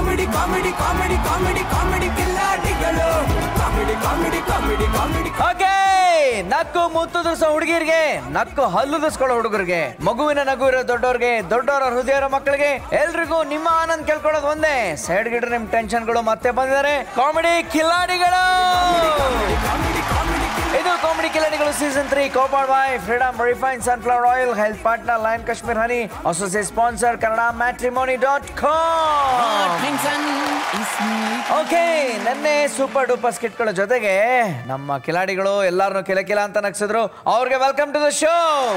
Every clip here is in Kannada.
Comedy comedy comedy comedy comedy ಕಿಲ್ಲಾಡಿಗಳು comedy comedy comedy comedy okay ನಕ್ಕು ಮುತ್ತುದಿಸೋ ಹುಡುಗಿರ್ಗೆ ನಕ್ಕು ಹಲ್ಲುದಿಸ್ಕೊಳ್ಳೋ ಹುಡುಗರಿಗೆ ಮಗುವಿನ ನಗು ಇರೋ ದೊಡ್ಡವ್ರಿಗೆ ದೊಡ್ಡವರ ಹೃದಯ ಇರೋ ಮಕ್ಕಳಿಗೆ ಎಲ್ರಿಗೂ ನಿಮ್ಮ ಆನಂದ್ ಕೇಳ್ಕೊಳ್ಳೋದು ಒಂದೇ ಸೈಡ್ ಗಿಡ್ರೆ ನಿಮ್ ಟೆನ್ಷನ್ಗಳು ಮತ್ತೆ ಬಂದಿದ್ದಾರೆ ಕಾಮಿಡಿ ಕಿಲಾಡಿಗಳು ಇದು ಕಾಮಿಡಿ ಕಿಲಾಡಿಗಳು season three co powered by Freedom refine sunflower oil health partner Lion Kashmir honey associate sponsor Kannada matrimony dot com okay ನೆನ್ನೆ ಸೂಪರ್ ಡೂಪರ್ ಸ್ಕಿಟ್ಗಳ ಜೊತೆಗೆ ನಮ್ಮ ಕಿಲಾಡಿಗಳು ಎಲ್ಲಾರನ್ನು ಕಿಲ ಕಿಲ ಅಂತ ನಗ್ಸಿದ್ರು ಅವ್ರಿಗೆ ವೆಲ್ಕಮ್ ಟು ದ ಶೋ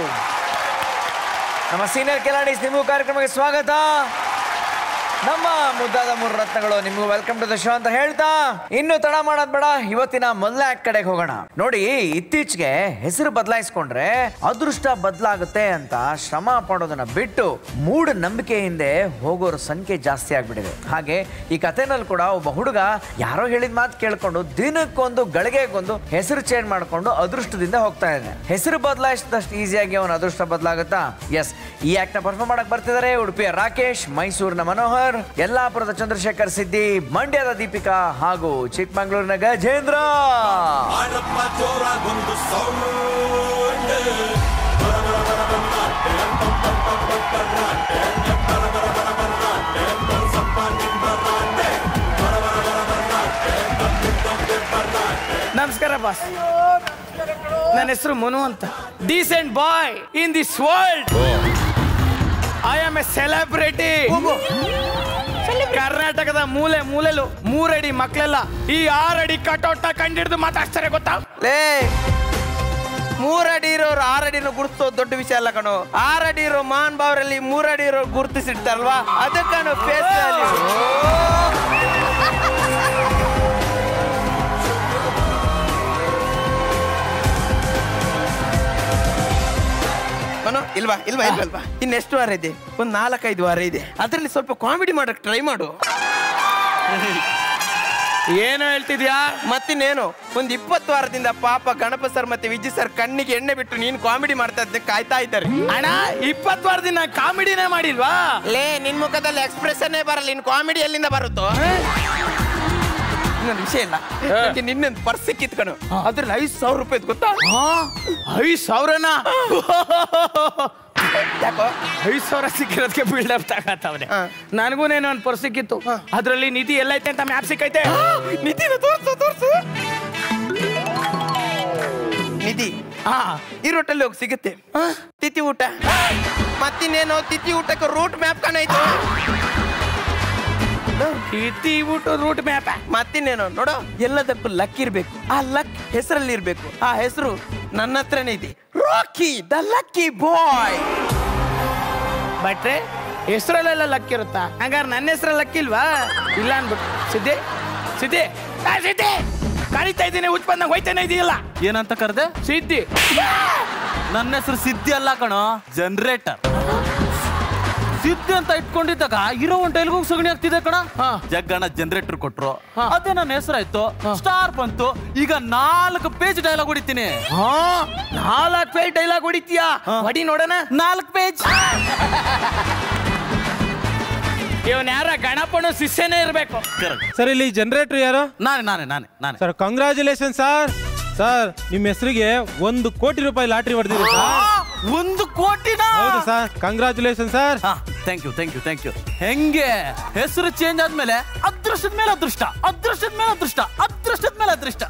ನಮ್ಮ ಸೀನಿಯರ್ ಕಿಲಾಡೀಸ್ ನಿಮಗೂ ಕಾರ್ಯಕ್ರಮಕ್ಕೆ ಸ್ವಾಗತ ನಮ್ಮ ಮುದ್ದಾದ ಮೂರು ರತ್ನಗಳು ನಿಮಗೂ ವೆಲ್ಕಮ್ ಟು ದ ಶೋ ಅಂತ ಹೇಳ್ತಾ ಇನ್ನು ತಡ ಮಾಡೋದ್ ಬೇಡ ಇವತ್ತಿನ ಮೊದಲ ಆಕ್ಟ್ ಕಡೆಗೆ ಹೋಗೋಣ ನೋಡಿ ಇತ್ತೀಚೆಗೆ ಹೆಸರು ಬದಲಾಯಿಸ್ಕೊಂಡ್ರೆ ಅದೃಷ್ಟ ಬದಲಾಗುತ್ತೆ ಅಂತ ಶ್ರಮ ಪಡೋದನ್ನ ಬಿಟ್ಟು ಮೂಢ ನಂಬಿಕೆ ಹಿಂದೆ ಹೋಗೋರ ಸಂಖ್ಯೆ ಜಾಸ್ತಿ ಆಗ್ಬಿಟ್ಟಿದೆ ಹಾಗೆ ಈ ಕಥೆನಲ್ಲಿ ಕೂಡ ಒಬ್ಬ ಹುಡುಗ ಯಾರೋ ಹೇಳಿದ ಮಾತು ಕೇಳ್ಕೊಂಡು ದಿನಕ್ಕೊಂದು ಗಳಿಗೆಗೊಂದು ಹೆಸರು ಚೇಂಜ್ ಮಾಡ್ಕೊಂಡು ಅದೃಷ್ಟದಿಂದ ಹೋಗ್ತಾ ಇದ್ದಾನೆ ಹೆಸರು ಬದಲಾಯಿಸಿದಷ್ಟು ಈಸಿಯಾಗಿ ಅವನ ಅದೃಷ್ಟ ಬದಲಾಗುತ್ತಾ ಎಸ್ ಈ ಆಕ್ಟ್ ನ ಪರ್ಫಾರ್ಮ್ ಮಾಡಕ್ ಬರ್ತಿದ್ದಾರೆ ಉಡುಪಿಯ ರಾಕೇಶ್ ಮೈಸೂರಿನ ಮನೋಹರ್ ಯಲ್ಲಾಪುರದ ಚಂದ್ರಶೇಖರ್ ಸಿದ್ದಿ ಮಂಡ್ಯದ ದೀಪಿಕಾ ಹಾಗೂ ಚಿಕ್ಕಮಂಗ್ಳೂರಿನ ಗಜೇಂದ್ರ ಆಡಪ್ಪ ಜೋರಾಗೊಂದು ಸೌಂಡ್ ನಮಸ್ಕಾರ ಬಾಸ್ ನನ್ನ ಹೆಸರು ಮನು ಅಂತ decent boy in this world I am a celebrity ಕರ್ನಾಟಕದ ಮೂಲೆ ಮೂಲೆಲು ಮೂರಡಿ ಮಕ್ಕಳೆಲ್ಲ ಈ ಆರಡಿ ಕಟೌಟ್ ಕಂಡಿಡ್ದು ಮಾತಾಡ್ತಾರೆ ಗೊತ್ತಾ ಲೇ ಮೂರಡಿ ಇರೋರು ಆರಡಿನ ಗುರುತಿಸೋದು ದೊಡ್ಡ ವಿಷಯ ಅಲ್ಲ ಕಣೋ ಆರಡಿ ಇರೋ ಮಾನ್ ಬಾವರಲ್ಲಿ ಮೂರಡಿ ಇರೋ ಗುರುತಿಸಿಡ್ತಾರಲ್ವಾ ಅದಕ್ಕನು ಫೇಸ್ ವ್ಯಾಲ್ಯೂ ಮನು ಇಲ್ವಾ ಇಲ್ವಾ ಇಲ್ವಾ ಇಲ್ವಾ ಇನ್ನೆಷ್ಟು ವಾರ ಇದೆ ಒಂದ್ ನಾಲ್ಕೈದು ವಾರ ಇದೆ ಅದರಲ್ಲಿ ಸ್ವಲ್ಪ ಕಾಮಿಡಿ ಮಾಡಕ್ ಟ್ರೈ ಮಾಡು ಏನು ಹೇಳ್ತಿದ್ಯಾ ಮತ್ತಿನ್ನೇನು ಒಂದ್ ಇಪ್ಪತ್ತು ವಾರದಿಂದ ಪಾಪ ಗಣಪ ಸರ್ ಮತ್ತೆ ವಿಜಯ್ ಸರ್ ಕಣ್ಣಿಗೆ ಎಣ್ಣೆ ಬಿಟ್ಟು ನೀನ್ ಕಾಮಿಡಿ ಮಾಡ್ತಾ ಇದ್ದೆ ಕಾಯ್ತಾ ಇದ್ದಾರೆ ಅಣ್ಣ ಇಪ್ಪತ್ತು ವಾರದಿಂದ ಕಾಮಿಡಿನೇ ಮಾಡಿಲ್ವಾ ಲೇ ನಿನ್ ಮುಖದಲ್ಲಿ ಎಕ್ಸ್ಪ್ರೆಷನ್ ಬರಲ್ಲ ಇನ್ ಕಾಮಿಡಿ ಎಲ್ಲಿಂದ ಬರುತ್ತೋ ಇನ್ನೊಂದು ವಿಷಯ ಇಲ್ಲ ನಂಗೆ ನಿನ್ನೊಂದು ಪರ್ಸ್ ಸಿಕ್ಕಿತ್ ಕಣು ಅದ್ರಲ್ಲಿ ಐದು ಸಾವಿರ ರೂಪಾಯಿ ಗೊತ್ತಾ ಐದು ಸಾವಿರನ ಯಾಕೋ ಐದು ಸಾವಿರ ಸಿಕ್ಕಿರೋದಕ್ಕೆ ಬಿಲ್ಡಪ್ ತಗತ್ತವ್ರೆ ಹಾ. ನನಗೂನೇನೋ ಒಂದು ಪರ್ಸ್ ಸಿಕ್ಕಿತ್ತು ಅದ್ರಲ್ಲಿ ನಿಧಿ ಎಲ್ಲೈತೆ ಅಂತ ಮ್ಯಾಪ್ ಸಿಕ್ಕೈತೆ ನಿಧಿನ ತೋರ್ಸು ತೋರ್ಸು ನಿಧಿ ಹಾ ಈ ರೋಟಲ್ಲಿ ಹೋಗಿ ಸಿಗುತ್ತೆ ತಿಥಿ ಊಟ ಮತ್ತಿನ್ನೇನು ತಿಥಿ ಊಟಕ್ಕೆ ರೂಟ್ ಮ್ಯಾಪ್ ಕಾಣೈತು ಇತಿ ಊಟ ರೂಟ್ ಮ್ಯಾಪ್ ಮತ್ತಿನ್ನೇನು ನೋಡು ಎಲ್ಲದಕ್ಕೂ ಲಕ್ ಇರ್ಬೇಕು ಆ ಲಕ್ ಹೆಸರಲ್ಲಿ ಇರ್ಬೇಕು ಆ ಹೆಸರು ನನ್ನ ಹತ್ರನೇ ಇದೆ ರಾಕಿ ದ ಲಕ್ಕಿ ಬಾಯ್ ಬಟ್ರೆ ಹೆಸರಲ್ಲೆಲ್ಲ ಲಕ್ ಇರುತ್ತಾ ಹಂಗಾರೆ ನನ್ನ ಹೆಸರಲ್ಲಿ ಲಕ್ ಇಲ್ವಾ ಇಲ್ಲ ಅನ್ಬಿಟ್ಟು ಸಿದ್ದಿ ಸಿದ್ದಿ ಆ, ಸಿದ್ದಿ ಕರಿತಾ ಇದ್ದೀನಿ ಹುಚ್ಚ ಬಂದಂಗ ಹೋಯ್ತಾನೆ ಇದೆಯಲ್ಲ ಏನಂತ ಕರೆದೆ ಸಿದ್ದಿ ನನ್ನ ಹೆಸರು ಸಿದ್ಧಿ ಅಲ್ಲ ಕಣೋ ಜನರೇಟರ್ ಸಿದ್ಧಿ ಅಂತ ಇಟ್ಕೊಂಡಿದ್ದಾಗ ಇರೋ ಒಂದ್ ಟೈಲ್ಗೂ ಸಗಣಿ ಆಗ್ತಿದೆ ಕಣ ಹಾ. ಜಗ್ಗಣ್ಣ ಜನರೇಟರ್ ಕೊಟ್ರು ಹಾ. ಅದೇ ನನ್ನ ಹೆಸರಾಯ್ತು ಸ್ಟಾರ್ ಬಂತು ಈಗ ನಾಲ್ಕು ಪೇಜ್ ಡೈಲಾಗ್ ಹೊಡಿತೀನಿ ಹಾ ನಾಲ್ಕು ಪೇಜ್ ಡೈಲಾಗ್ ಹೊಡಿತೀಯಾ ಹೊಡಿ ನೋಡೋಣ ನಾಲ್ಕು ಪೇಜ್ ಇವನ್ ಯಾರ ಗಣಪನು ಶಿಷ್ಯನೇ ಇರ್ಬೇಕು ಸರ್ ಇಲ್ಲಿ ಜನರೇಟರ್ ಯಾರು ನಾನೇ ನಾನೇ ನಾನೇ ನಾನೇ ಸರ್ ಕಂಗ್ರಾಚುಲೇಷನ್ ಸರ್ ಸರ್ ನಿಮ್ಮ ಹೆಸರಿಗೆ ಒಂದು ಕೋಟಿ ರೂಪಾಯಿ ಲಾಟ್ರಿ ಹೊಡೆದಿದೆ ಸರ್ ಒಂದು ಕೋಟಿನ ಹೌದು sir congratulation sir thank you thank you thank you ಹೆಂಗೆ ಹೆಸರು ಚೇಂಜ್ ಆದ್ಮೇಲೆ ಅದೃಷ್ಟದ ಮೇಲೆ ಅದೃಷ್ಟ ಅದೃಷ್ಟದ ಮೇಲೆ ಅದೃಷ್ಟ ಅದೃಷ್ಟದ ಮೇಲೆ ಅದೃಷ್ಟ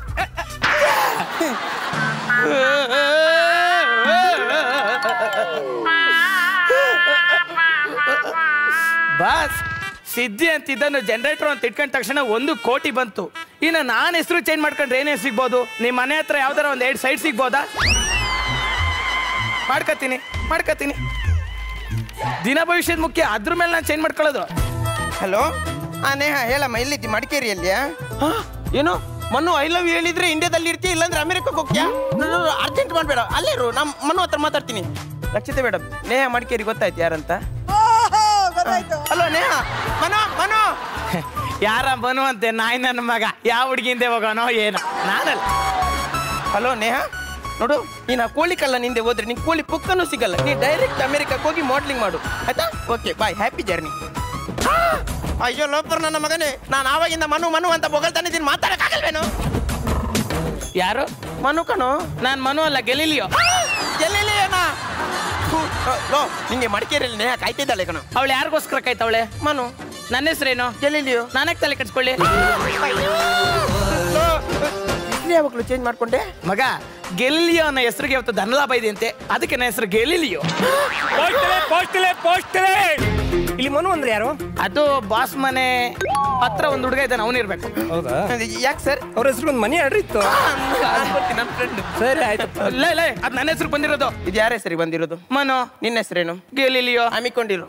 ಬಾಸ್ ಸಿದ್ಧಿ ಅಂತಿದ್ದನ್ನು ಜನರೇಟರ್ ಅಂತ ಇಟ್ಕೊಂಡ ತಕ್ಷಣ ಒಂದು ಕೋಟಿ ಬಂತು ಇನ್ನು ನಾನು ಹೆಸರು ಚೇಂಜ್ ಮಾಡ್ಕೊಂಡ್ರೆ ಏನೇ ಸಿಗ್ಬೋದು ನಿಮ್ಮ ಮನೆ ಹತ್ರ ಯಾವ್ದಾರ ಒಂದು ಎರಡು ಸೈಡ್ ಸಿಗ್ಬೋದಾ ಮಾಡ್ಕತೀನಿ ಮಾಡ್ಕತೀನಿ ದಿನ ಭವಿಷ್ಯದ ಮುಖ್ಯ ಅದ್ರ ಮೇಲೆ ನಾನು ಚೇಂಜ್ ಮಾಡ್ಕೊಳ್ಳೋದು ಹಲೋ ಆ ನೇಹ ಹೇಳಮ್ಮ ಎಲ್ಲಿದ್ದಿ ಮಡಿಕೇರಿಯಲ್ಲಿ ಏನು ಮನು ಐ ಲವ್ ಯು ಹೇಳಿದ್ರೆ ಇಂಡಿಯಾದಲ್ಲಿ ಇರ್ತೀಯ ಇಲ್ಲಾಂದ್ರೆ ಅಮೆರಿಕಕ್ಕೆ ಹೋಗ್ತೀಯಾ ಅರ್ಜೆಂಟ್ ಮಾಡಬೇಡ ಅಲ್ಲೇ ಇರು ನಮ್ಮ ಮನು ಹತ್ರ ಮಾತಾಡ್ತೀನಿ ರಕ್ಷಿತ ಮೇಡಮ್ ನೇಹ ಮಡಿಕೇರಿ ಗೊತ್ತಾಯ್ತು ಯಾರಂತ ಹಲೋ ನೇಹ ಮನು ಮನು ಯಾರ ಬನ್ನುವಂತೆ ನಾಯಿ ನನ್ನ ಮಗ ಯಾವ ಹುಡುಗಿಂದೆ ಹೋಗೋನೋ ಏನೋ ನಾನಲ್ಲ ಹಲೋ ನೇಹ ನೋಡು ನೀನು ಆ ಕೋಳಿ ಕಲ್ಲ ನಿಂದೆ ಹೋದ್ರೆ ನಿಂಗೆ ಕೋಳಿ ಪುಕ್ಕನೂ ಸಿಗಲ್ಲ ನೀ ಡೈರೆಕ್ಟ್ ಅಮೆರಿಕಕ್ಕೆ ಹೋಗಿ ಮಾಡ್ಲಿಂಗ್ ಮಾಡು ಆಯ್ತಾ ಓಕೆ ಬಾಯ್ ಹ್ಯಾಪಿ ಜರ್ನಿ ಅಯ್ಯೋ ಲೋಪರ್ ನನ್ನ ಮಗನೇ ನಾನು ಆವಾಗಿಂದ ಮನು ಮನು ಅಂತ ಬೊಗಳ್ತಾನೆ ಇದೀನಿ ಮಾತಾಡಕ್ಕಾಗಲ್ವೇನು ಯಾರು ಮನು ಕಣೋ ನಾನ್ ಮನು ಅಲ್ಲ ಗೆಲಿಲಿಯೋ ಎಲ್ಲೆಲ್ಲಿ ಏನ ಲೋ ನಿಂಗೆ ಮಡಿಕೇರಿಯಲ್ಲಿ ನೇಹ ಕಾಯ್ತಿದ್ದಾಳೆ ಕಣೋ ಅವಳು ಯಾರಿಗೋಸ್ಕರ ಕಾಯ್ತವಳೆ ಮನು ನನ್ನ ಹೆಸರೇನು ಎಲ್ಲಿಲಿಯೋ ನಾನೇ ತಲೆ ಕೆಡ್ಸ್ಕೊಳ್ಳಿ ಯಾವಾಗಲೂ ಚೇಂಜ್ ಮಾಡ್ಕೊಂಡೆ ಮಗ ಗೆಲಿಲಿಯೋ ಅನ್ನೋ ಹೆಸರಿಗೆ ಇವತ್ತು ಧನಲಾಭ ಇದೆ ಅಂತೆ ಅದಕ್ಕೆ ನನ್ನ ಹೆಸರು ಗೆಲಿಲಿಯೋ ಪೋಸ್ಟಲೆ ಪೋಸ್ಟಲೆ ಪೋಸ್ಟಲೆ ಇಲ್ಲಿ ಮನು ಅಂದ್ರೆ ಯಾರು ಅದು ಬಾಸ್ ಮನೆ ಹತ್ರ ಒಂದು ಹುಡುಗ ಇದ್ದಾನೆ ಅವನಿರ್ಬೇಕು ಹೌದಾ ಯಾಕೆ ಸರ್ ಅವ್ರ ಹೆಸರು ಒಂದು ಮನಿ ಆರ್ಡರ್ ಇತ್ತು ನನ್ನ ಫ್ರೆಂಡ್ ಸರಿ ಆಯ್ತು ಲೇ ಲೇ ಅದು ನನ್ನ ಹೆಸರು ಬಂದಿರೋದು ಇದು ಯಾರ ಹೆಸರಿಗೆ ಬಂದಿರೋದು ಮನು ನಿನ್ನ ಹೆಸರೇನು ಗೆಲಿಲಿಯೋ ಹಮ್ಮಿಕೊಂಡಿರು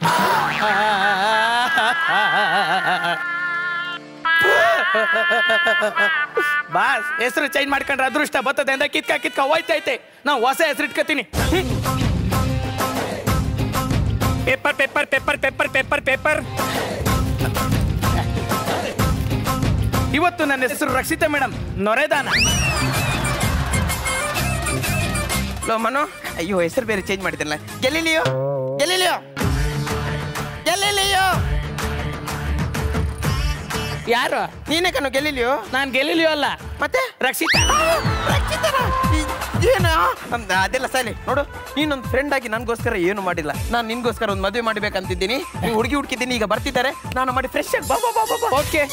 ಬಾಸ್ ಹೆಸರು ಚೇಂಜ್ ಮಾಡ್ಕೊಂಡ್ರೆ ಅದೃಷ್ಟ ಬರ್ತದೆ ಅಂದ್ರೆ ಕಿತ್ಕ ಕಿತ್ಕ ಹೋಯ್ತೈತೆ ನಾವು ಹೊಸ ಹೆಸರು ಇಟ್ಕೋತೀನಿ paper paper paper paper paper paper ಇವತ್ತು ನನ್ನ ಹೆಸರು ರಕ್ಷಿತಾ ಮೇಡಮ್ ನೊರೆದಾನ ಲೋ ಮನು ಅಯ್ಯೋ ಹೆಸರು ಬೇರೆ ಚೇಂಜ್ ಮಾಡಿದ್ರಲ್ಲ ಗೆಲ್ಲಿಲಿಯೋ ಗೆಲ್ಲಿಲಿಯೋ ಗೆಲ್ಲಿಲಿಯೋ ಯಾರು ನೀನೇ ಕಣೋ ಗೆಲ್ಲಿಲಿಯೋ ನಾನು ಗೆಲಿಲಿಯೋ ಅಲ್ಲ ಮತ್ತೆ ರಕ್ಷಿತಾ ರಕ್ಷಿತನ? ಈ- ಏನ ಅಂದ ಅದೆಲ್ಲ ಸರಿ ನೋಡು ನೀನೊಂದು ಫ್ರೆಂಡ್ ಆಗಿ ನನಗೋಸ್ಕರ ಏನು ಮಾಡಿಲ್ಲ ನಾನು ನಿನ್ಗೋಸ್ಕರ ಒಂದು ಮದುವೆ ಮಾಡ್ಬೇಕಂತಿದ್ದೀನಿ ನೀವು ಹುಡುಗಿ ಹುಡುಕಿದ್ದೀನಿ ಈಗ ಬರ್ತಿದ್ದಾರೆ ನಾನು ಮಾಡಿ ಫ್ರೆಶ್ ಆಗಿ ಬಾ ಬಾ ಬಾ ಬಾ ಬಾ ಓಕೆ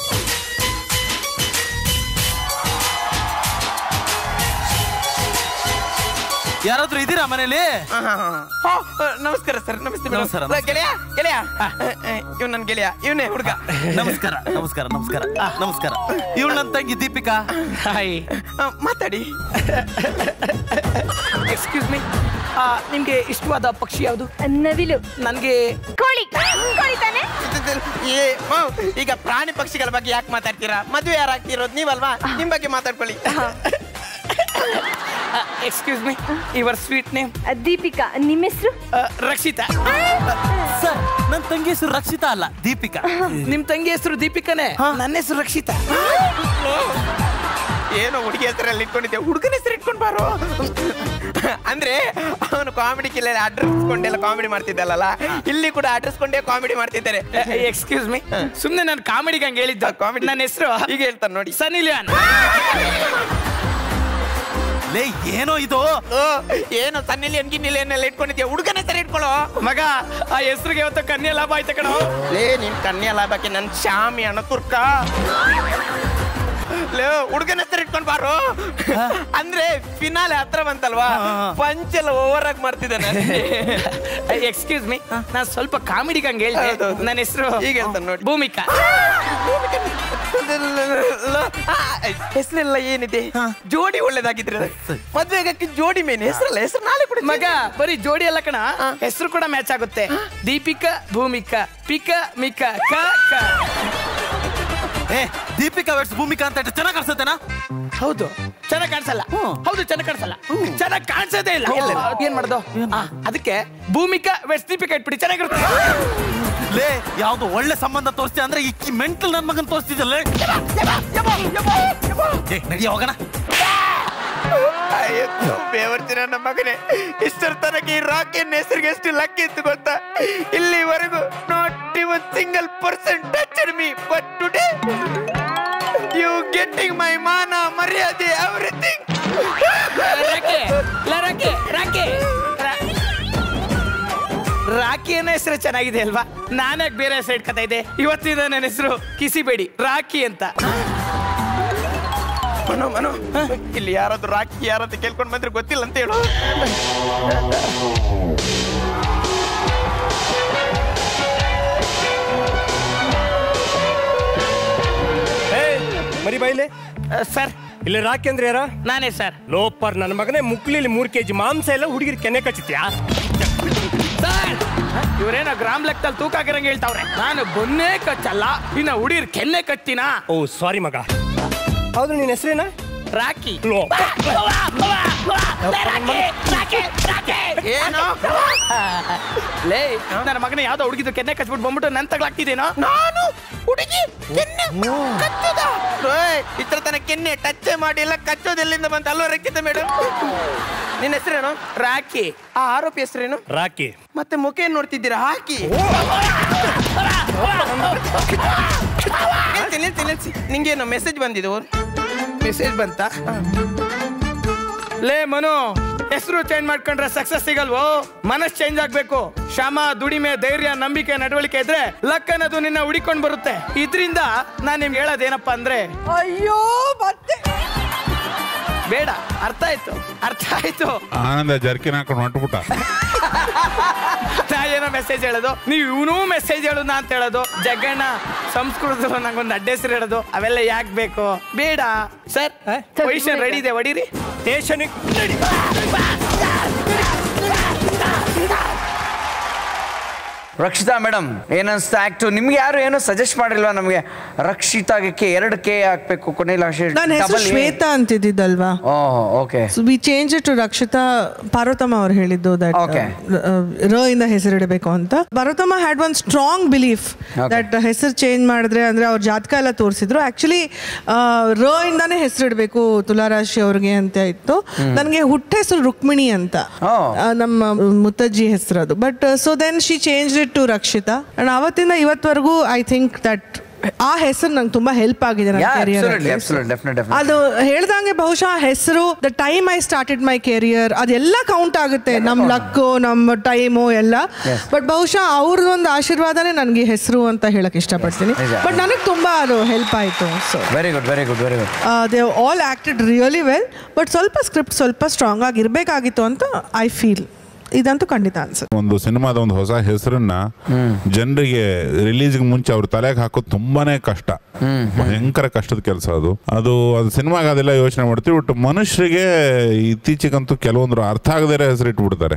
ಯಾರಾದ್ರೂ ಇದೀರಾ ಮನೇಲಿ ಹಾ, ಹಾ, ಹಾ. ಹಾ, ಆ, ನಮಸ್ಕಾರ ಸರ್ ನಮಸ್ತೆ madam. ನಮಸ್ಕಾರ, ಲೋ, ಗೆಳೆಯ ಗೆಳೆಯ ಇವ್ ನನ್ನ ಗೆಳೆಯ ಇವನೇ ಹುಡುಗ ನಮಸ್ಕಾರ ನಮಸ್ಕಾರ ನಮಸ್ಕಾರ ನಮಸ್ಕಾರ ಇವಳು ನನ್ನ ತಂಗಿ ದೀಪಿಕಾ ಹಾಯ್ ಆ, ಮಾತಾಡಿ ಎಕ್ಸ್ಕ್ಯೂಸ್ ಮೀ ನಿಮ್ಗೆ ಇಷ್ಟವಾದ ಪಕ್ಷಿ ಯಾವುದು ನವಿಲು ನನಗೆ ಕೋಳಿ ಕೋಳಿ ತಾನೆ ಏ, ಮಾವ್, ಈಗ ಪ್ರಾಣಿ ಪಕ್ಷಿಗಳ ಬಗ್ಗೆ ಯಾಕೆ ಮಾತಾಡ್ತೀರಾ ಮದುವೆ ಯಾರು ಆಗ್ತಿರೋದು ನೀವಲ್ವಾ ನಿಮ್ ಬಗ್ಗೆ ಮಾತಾಡ್ಕೊಳ್ಳಿ excuse me your sweet name Deepika ನಿಮ್ಮ ಹೆಸರು ರಕ್ಷಿತಾ ಸರ್ ನನ್ನ ತಂಗಿ ಹೆಸರು ರಕ್ಷಿತಾ ಅಲ್ಲ ದೀಪಿಕಾ ನಿಮ್ ತಂಗಿ ಹೆಸರು ದೀಪಿಕಾನೇ ನನ್ನ ಹೆಸರು ರಕ್ಷಿತಾ ಏನೋ ಹುಡುಗಿ ಹೆಸರಲ್ಲಿ ಇಟ್ಕೊಂಡಿದ್ದೆ ಹುಡುಗನ ಹೆಸರು ಇಟ್ಕೊಂಡು ಬಾರೋ ಅಂದ್ರೆ ಅವನು ಕಾಮಿಡಿ ಕಿಲ್ಲ ಅಡ್ರೆಸ್ಕೊಂಡೆಲ್ಲ ಕಾಮಿಡಿ ಮಾಡ್ತಿದ್ದಲ್ಲ ಇಲ್ಲಿ ಕೂಡ ಅಡ್ರೆಸ್ಕೊಂಡೇ ಕಾಮಿಡಿ ಮಾಡ್ತಿದ್ದಾರೆ ಎಕ್ಸ್ಕ್ಯೂಸ್ ಮೀ ಸುಮ್ನೆ ನಾನು ಕಾಮಿಡಿಗೆ ಹಂಗೆ ಹೇಳಿದ್ದ ಕಾಮಿಡಿ ನನ್ನ ಹೆಸರು ಈಗ ಹೇಳ್ತಾನೆ ನೋಡಿ ಸನಿ ಲಿಯೋನ್ ಲೇ ಏನೋ ಇದು ಓ ಏನು ಸನ್ನಿಲಿ ಅನ್ಗಿನ್ನಿಲ್ಲ ಏನೆಲ್ಲ ಇಟ್ಕೊಂಡಿದ್ಯಾ ಹುಡುಗನ ಹೆಸರು ಇಟ್ಕೊಳ್ಳೋ ಮಗ ಆ ಹೆಸರಿಗೆ ಇವತ್ತು ಕನ್ಯಾ ಲಾಭ ಆಯ್ತು ಕಣೋ ಲೇ ನಿನ್ ಕನ್ಯಾ ಲಾಭಕ್ಕೆ ನನ್ ಶಾಮಿ ಅಣ್ಣ ತುರ್ಕ ಲೇ ಹುಡುಗನ ಹೆಸರು ಇಟ್ಕೊಂಡ್ ಬಾರೋ ಅಂದ್ರೆ ಫಿನಾಲೆ ಹತ್ರ ಬಂತಲ್ವಾ ಪಂಚೆಲ್ಲ ಓವರ್ ಆಗಿ ಮಾಡ್ತಿದ್ದಾನೆ ಎಕ್ಸ್ಕ್ಯೂಸ್ ಮೀ ನಾನು ಸ್ವಲ್ಪ ಕಾಮಿಡಿಗೆ ಹಂಗೆ ಹೇಳಿದೆ ಹೌದೌದು. ನನ್ನ ಹೆಸರು ಈಗ ಹೇಳ್ತಾನೆ ನೋಡಿ. ಭೂಮಿಕಾ ಹೆಸರೆಲ್ಲ ಏನಿದೆ ಜೋಡಿ ಒಳ್ಳೇದಾಗಿದ್ರೆ ಮದ್ವೆ ಆಗಕ್ಕೆ ಜೋಡಿ ಮೇನ್ ಹೆಸರಲ್ಲ ಹೆಸರು ನಾಳೆ ಕೂಡ ಮಗ ಬರೀ ಜೋಡಿ ಅಲ್ಲ ಕಣ ಹೆಸರು ಕೂಡ ಮ್ಯಾಚ್ ಆಗುತ್ತೆ ದೀಪಿಕಾ ಭೂಮಿಕಾ ಪಿಕ ಮಿಕ ಕ ಕ ಏ ದೀಪಿಕಾ ವೆಟ್ಸ್ ಭೂಮಿಕಾ ಅಂತ ಇಟ್ಟು ಚೆನ್ನಾಗಿ ಕಾಣಿಸುತ್ತೇನಾ ಹೌದು ಚೆನ್ನಾಗಿ ಕಾಣಿಸಲ್ಲ ಹೌದು ಚೆನ್ನಾಗಿ ಕಾಣಿಸಲ್ಲ ಚೆನ್ನಾಗಿ ಕಾಣಿಸೋದೇ ಇಲ್ಲ ಏನ್ ಮಾಡ್ದು ಆ, ಅದಕ್ಕೆ ಭೂಮಿಕಾ ವೆಸ್ಟ್ ದೀಪಿಕಾ ಇಟ್ಬಿಡಿ ಚೆನ್ನಾಗಿರುತ್ತೆ ಲೇ ಯಾವ್ದು ಒಳ್ಳೆ ಸಂಬಂಧ ತೋರಿಸ್ತೀಯ ಅಂದ್ರೆ ಇಕ್ಕಿ ಮೆಂಟಲ್ ನನ್ ಮಗನ್ ತೋರಿಸ್ತಿದ್ದಲ್ಲ ಏ ನಡಿ ಹೋಗೋಣ ಬೇವರ್ತಿನ ನಮ್ಮ ಮಗನೇ ಇಷ್ಟರ ತನಕ ಈ ರಾಕಿನ್ ಹೆಸರಿಗೆ ಎಷ್ಟು ಲಕ್ಕಿ ಇತ್ತು ಗೊತ್ತಾ ಇಲ್ಲಿವರೆಗೂ not even single percent touch me but today you getting my ಮಾನ ಮರ್ಯಾದೆ ಎವ್ರಿಥಿಂಗ್ ರಾಕಿ ಲ ರಾಕಿ ರಾಕಿ ರಾ- ರಾಕಿ ಅನ್ನೋ ಹೆಸರು ಚೆನ್ನಾಗಿದೆ ಅಲ್ವಾ ನಾನ್ಯಾಕೆ ಬೇರೆ ಹೆಸರು ಇಟ್ಕೊತಾ ಇದ್ದೆ ಇವತ್ತಿನ ನನ್ನ ಹೆಸರು ಕಿಸಿಬೇಡಿ ರಾಕಿ ಅಂತ ಮನು ಮನು ಇಲ್ಲಿ ಯಾರಾದ್ರೂ ರಾಕಿ ಯಾರಾದ್ರೂ ಕೇಳ್ಕೊಂಡ್ ಬಂದ್ರೆ ಗೊತ್ತಿಲ್ಲ ಅಂತ ಹೇಳು ಏ ಮರಿ ಬೈಲೆ ಸರ್ ಇಲ್ಲಿ ರಾಕಿ ಅಂದ್ರೆ ಯಾರ ನಾನೇ ಸರ್ ಲೋಪರ್ ನನ್ನ ಮಗನೇ ಮುಕ್ಲಿಲಿ ಮೂರ್ ಕೆಜಿ ಮಾಂಸ ಎಲ್ಲ ಹುಡುಗಿರ್ ಕೆನೆ ಕಚ್ಚಿತ್ಯಾ ಸರ್ ಇವ್ರೇನೋ ಗ್ರಾಮ್ ಲೆಕ್ಕದಲ್ಲಿ ತೂಕ ಆಗಿರಂಗೆ ಹೇಳ್ತಾವ್ರೆ ನಾನು ಬೊನ್ನೆ ಕಚ್ಚಲ್ಲ ಇನ್ನ ಹುಡುಗಿರ್ ಕೆನ್ನೆ ಕಟ್ತೀನಾ ಓ ಸಾರಿ ಮಗ ಹೌದು ನಿನ್ನ ಹೆಸರೇನ ರಾಕಿ ಲೋ ಏನು ಲೇ ನನ್ನ ಮಗನ ಯಾವ್ದೋ ಹುಡುಗಿದು ಕೆನ್ನೆ ಕಚ್ಬಿಟ್ಟು ಬಂದ್ಬಿಟ್ಟು ನನ್ ತಗ್ಲಾಕ್ತಿದೇನೋ ನಾನು ಹುಡುಗಿ ಕೆನ್ನೆ ಕಚ್ಚದ ಇತ್ರ ತನಕ ಕೆನ್ನೆ ಟಚ್ ಮಾಡಿಲ್ಲ ಕಚ್ಚೋದೆಲ್ಲಿಂದ ಬಂತ ಅಲ್ವಾ ರಕ್ಕಿತ ಮೇಡಮ್ ನಿನ್ನ ಹೆಸರೇನು ರಾಕಿ ಆ ಆರೋಪಿ ಹೆಸರೇನು ರಾಕಿ ಮತ್ತೆ ಮುಖ ಏನ್ ನೋಡ್ತಿದ್ದೀರಾ ಹಾಕಿ ನಿಲ್ಸಿ ನಿಂಗೇನು ಮೆಸೇಜ್ ಬಂದಿದೆ ಮೆಸೇಜ್ ಬಂತ ಲೇ ಮನು ಹೆಸರು ಚೇಂಜ್ ಮಾಡ್ಕೊಂಡ್ರೆ ಸಕ್ಸಸ್ ಸಿಗಲ್ವೋ ಮನಸ್ ಚೇಂಜ್ ಆಗ್ಬೇಕು ಶ್ರಮ ದುಡಿಮೆ ಧೈರ್ಯ ನಂಬಿಕೆ ನಡವಳಿಕೆ ಇದ್ರೆ ಲಕ್ ಅನ್ನೋದು ನಿನ್ನ ಹುಡಿಕೊಂಡ್ ಬರುತ್ತೆ ಇದ್ರಿಂದ ನಾನ್ ನಿಮ್ಗೆ ಹೇಳೋದೇನಪ್ಪ ಅಂದ್ರೆ ಅಯ್ಯೋ ಮತ್ತೆ ಬೇಡ ಅರ್ಥ ಆಯ್ತು ಅರ್ಥ ಆಯ್ತು ಆನಂದ ಜರ್ಕಿನ್ ಹಾಕೊಂಡು ಹೊಂಟ್ಬಿಟ್ಟ ನಾ ಏನೋ ಮೆಸೇಜ್ ಹೇಳೋದು ನೀವು ಇವನೂ ಮೆಸೇಜ್ ಹೇಳೋದು ಅಂತ ಹೇಳೋದು ಜಗ್ಗಣ್ಣ ಸಂಸ್ಕೃತದಲ್ಲಿ ನಂಗೊಂದು ಅಡ್ಡ ಹೆಸರು ಹೇಳೋದು ಅವೆಲ್ಲ ಯಾಕೆ ಬೇಕು ಬೇಡ ಸರ್ ಪೊಸಿಷನ್ ರೆಡಿ ಇದೆ ಹೊಡೀರಿ ಸ್ಟೇಷನಿಗೆ ರಕ್ಷಿತಾ ಮೇಡಮ್ ಏನನ್ಸ್ತಾ ಆಕ್ಟು ನಿಮ್ಗೆ ಯಾರು ಏನೋ ಸಜೆಸ್ಟ್ ಮಾಡಿಲ್ವಾ ನಮಗೆ ರಕ್ಷಿತಾಗಕ್ಕೆ ಎರಡು ಕೆ ಹಾಕ್ಬೇಕು ಕೊನೆಯಲ್ಲಿ ನನ್ನ ಹೆಸರು ಶ್ವೇತಾ ಅಂತಿದ್ದಲ್ವಾ okay so we change to Rakshita Parvathamma ಅವ್ರು ಹೇಳಿದ್ದು ದಟ್ Okay. ರ ಇಂದ ಹೆಸರಿಡಬೇಕು ಅಂತ Parvathamma had one strong belief that ಹೆಸರು ಚೇಂಜ್ ಮಾಡಿದ್ರೆ ಅಂದ್ರೆ ಅವ್ರ ಜಾತಕ ಎಲ್ಲ ತೋರಿಸಿದ್ರು ಆಕ್ಚುಲಿ ರ ಇಂದಾನೇ ಹೆಸರಿಡಬೇಕು ತುಲಾರಾಶಿ ಅವ್ರಿಗೆ ಅಂತ ಇತ್ತು ನನಗೆ ಹುಟ್ಟ ಹೆಸರು ರುಕ್ಮಿಣಿ ಅಂತ Oh. ಆ, ನಮ್ಮ ಮುತ್ತಜ್ಜಿ ಹೆಸರು ಅದು but so then she change it to Rakshita and ಅವತ್ತಿಂದ ಇವತ್ವರೆಗೂ ಐ ಥಿಂಕ್ ದಟ್ ಆ ಹೆಸರು ನಂಗೆ ತುಂಬಾ ಹೆಲ್ಪ್ ಆಗಿದೆ ನನ್ನ career ಅಲ್ಲಿ. ಅದು ಹೇಳ್ದಂಗೆ ಬಹುಶಃ ಹೆಸರು the time I started my career ಅದೆಲ್ಲ ಕೌಂಟ್ ಆಗುತ್ತೆ ನಮ್ಮ ಲಕ್ಕು ನಮ್ಮ ಟೈಮು ಎಲ್ಲ ಬಟ್ ಬಹುಶಃ ಅವ್ರದ್ದು ಒಂದು ಆಶೀರ್ವಾದನೇ ನನಗೆ ಹೆಸರು ಅಂತ ಹೇಳಕ್ ಇಷ್ಟಪಡ್ತೀನಿ ನಿಜ. ಬಟ್ ನನಗೆ ತುಂಬಾ ಅದು ಹೆಲ್ಪ್ ಆಯಿತು so very good very good very good they all acted really well but ಸ್ವಲ್ಪ ಸ್ಕ್ರಿಪ್ಟ್ ಸ್ವಲ್ಪ ಸ್ಟ್ರಾಂಗ್ ಆಗಿ ಇರಬೇಕಾಗಿತ್ತು ಅಂತ ಐ ಫೀಲ್ ಇದಂತೂ ಖಂಡಿತ ಅನ್ಸುತ್ತೆ ಒಂದು ಸಿನಿಮಾದ ಒಂದು ಹೊಸ ಹೆಸರನ್ನ ಜನರಿಗೆ ರಿಲೀಸ್ಗೆ ಮುಂಚೆ ಅವ್ರ ತಲೆಗೆ ಹಾಕೋದು ತುಂಬಾನೇ ಕಷ್ಟ ಭಯಂಕರ ಕಷ್ಟದ ಕೆಲಸ ಅದು ಅದು ಅದು ಸಿನಿಮಾಗ ಅದೆಲ್ಲ ಯೋಚನೆ ಮಾಡ್ತೀವಿ ಬಟ್ ಮನುಷ್ಯರಿಗೆ ಇತ್ತೀಚೆಗಂತೂ ಕೆಲವೊಂದು ಅರ್ಥ ಆಗದೇ ಹೆಸರು ಇಟ್ಬಿಡ್ತಾರೆ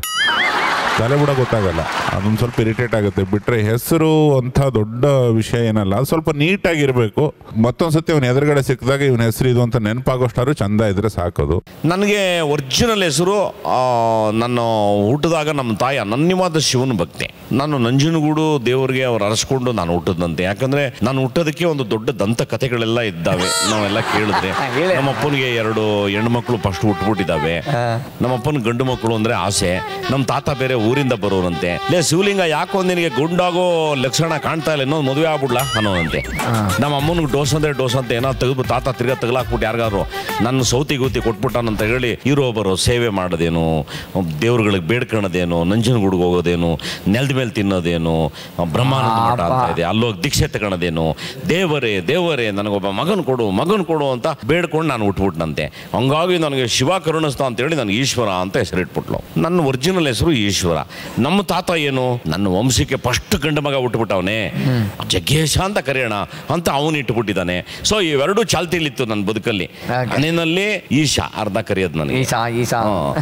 ತಲೆ ಬಿಡ ಗೊತ್ತಾಗಲ್ಲ ಅದೊಂದು ಸ್ವಲ್ಪ ಇರಿಟೇಟ್ ಆಗುತ್ತೆ ಬಿಟ್ರೆ ಹೆಸರು ಅಂತ ದೊಡ್ಡ ವಿಷಯ ಏನಲ್ಲ ಅದು ಸ್ವಲ್ಪ ನೀಟಾಗಿರ್ಬೇಕು ಮತ್ತೊಂದ್ಸತಿ ಅವನ ಎದುರುಗಡೆ ಸಿಕ್ಕಿದಾಗ ಇವನ ಹೆಸರು ಇದು ಅಂತ ನೆನಪಾಗೋಷ್ಟಾದ್ರು ಚಂದ ಇದ್ರೆ ಸಾಕೋದು ನನಗೆ ಒರಿಜಿನಲ್ ಹೆಸರು ಆ, ನನ್ನ ಹುಟ್ಟಿದಾಗ ನಮ್ಮ ತಾಯಿ ಅನನ್ಯವಾದ ಶಿವನ ಭಕ್ತಿ ನಾನು ನಂಜನಗೂಡು ದೇವರಿಗೆ ಅವ್ರು ಅರಸ್ಕೊಂಡು ನಾನು ಹುಟ್ಟದಂತೆ ಯಾಕಂದ್ರೆ ನಾನು ಹುಟ್ಟೋದಕ್ಕೆ ಒಂದು ದೊಡ್ಡ ದಂತ ಕಥೆಗಳೆಲ್ಲ ಇದ್ದಾವೆ ನಾವೆಲ್ಲ ಕೇಳಿದ್ರೆ ನಮ್ಮ ಅಪ್ಪನಿಗೆ ಎರಡು ಹೆಣ್ಮಕ್ಳು ಫಸ್ಟ್ ಹುಟ್ಬಿಟ್ಟಿದ್ದಾವೆ ನಮ್ಮ ಅಪ್ಪನ ಗಂಡು ಮಕ್ಕಳು ಅಂದ್ರೆ ಆಸೆ ನಮ್ಮ ತಾತ ಬೇರೆ ಊರಿಂದ ಬರೋರಂತೆ ಲೇ ಶಿವಲಿಂಗ ಯಾಕೋ ನಿನಗೆ ಗುಂಡಾಗೋ ಲಕ್ಷಣ ಕಾಣ್ತಾ ಇಲ್ಲ ಇನ್ನೊಂದು ಮದುವೆ ಆಗ್ಬಿಡ್ಲಾ ಅನ್ನೋದಂತೆ ನಮ್ಮ ಅಮ್ಮನಿಗೆ ಡೋಸ್ ಅಂದ್ರೆ ಡೋಸ್ ಅಂತ ಏನೋ ತೆಗೆದು ತಾತ ತಿರ್ಗಾ ತಗಲಾಕ್ಬಿಟ್ಟು ಯಾರಿಗಾರು ನನ್ನ ಸೌತಿ ಗೂತಿ ಕೊಟ್ಬಿಟ್ಟಾನಂತ ಹೇಳಿ ಇರೋ ಬರೋ ಸೇವೆ ಮಾಡೋದೇನು ದೇವ್ರುಗಳಿಗೆ ಬೇಡ್ಕೊಳ್ಳೋದೇನು ನಂಜನಗೂಡಿಗೆ ಹೋಗೋದೇನು ನೆಲದ ಮೇಲೆ ತಿನ್ನೋದೇನು ಬ್ರಹ್ಮಾನಂದ ಮಠ ಅಂತ ಇದೆ ಅಲ್ಲೋಗಿ ದೀಕ್ಷೆ ತಗೊಳೋದೇನು ದೇವರೇ ದೇವರೇ ನನಗೊಬ್ಬ ಮಗನ್ ಕೊಡು ಮಗನ್ ಕೊಡು ಅಂತ ಬೇಡ್ಕೊಂಡು ನಾನು ಹುಟ್ಬಿಟ್ನಂತೆ ಹಂಗಾಗಿ ನನಗೆ ಶಿವ ಕರುಣಿಸ್ತಾ ಅಂತ ಹೇಳಿ ನನಗೆ ಈಶ್ವರ ಅಂತ ಹೆಸರಿಟ್ಬಿಟ್ಲು ನನ್ನ ಒರಿಜಿನಲ್ ಹೆಸರು ಈಶ್ವರ ನಮ್ಮ ತಾತ ಏನು ನನ್ನ ವಂಶಕ್ಕೆ ಫಸ್ಟ್ ಗಂಡ ಮಗ ಹುಟ್ಟುಬಿಟ್ಟವನೇ ಜಗ್ಗೇಶ ಅಂತ ಕರೆಯೋಣ ಅಂತ ಅವನು ಇಟ್ಬಿಟ್ಟಿದ್ದಾನೆ ಸೊ ಇವೆರಡು ಚಾಲ್ತಿಲಿತ್ತು ನನ್ನ ಬದುಕಲ್ಲಿ ಮನೆಯಲ್ಲಿ ಈಶಾ ಅರ್ಧ ಕರೆಯೋದು ನನಗೆ ಈಶಾ ಈಶಾ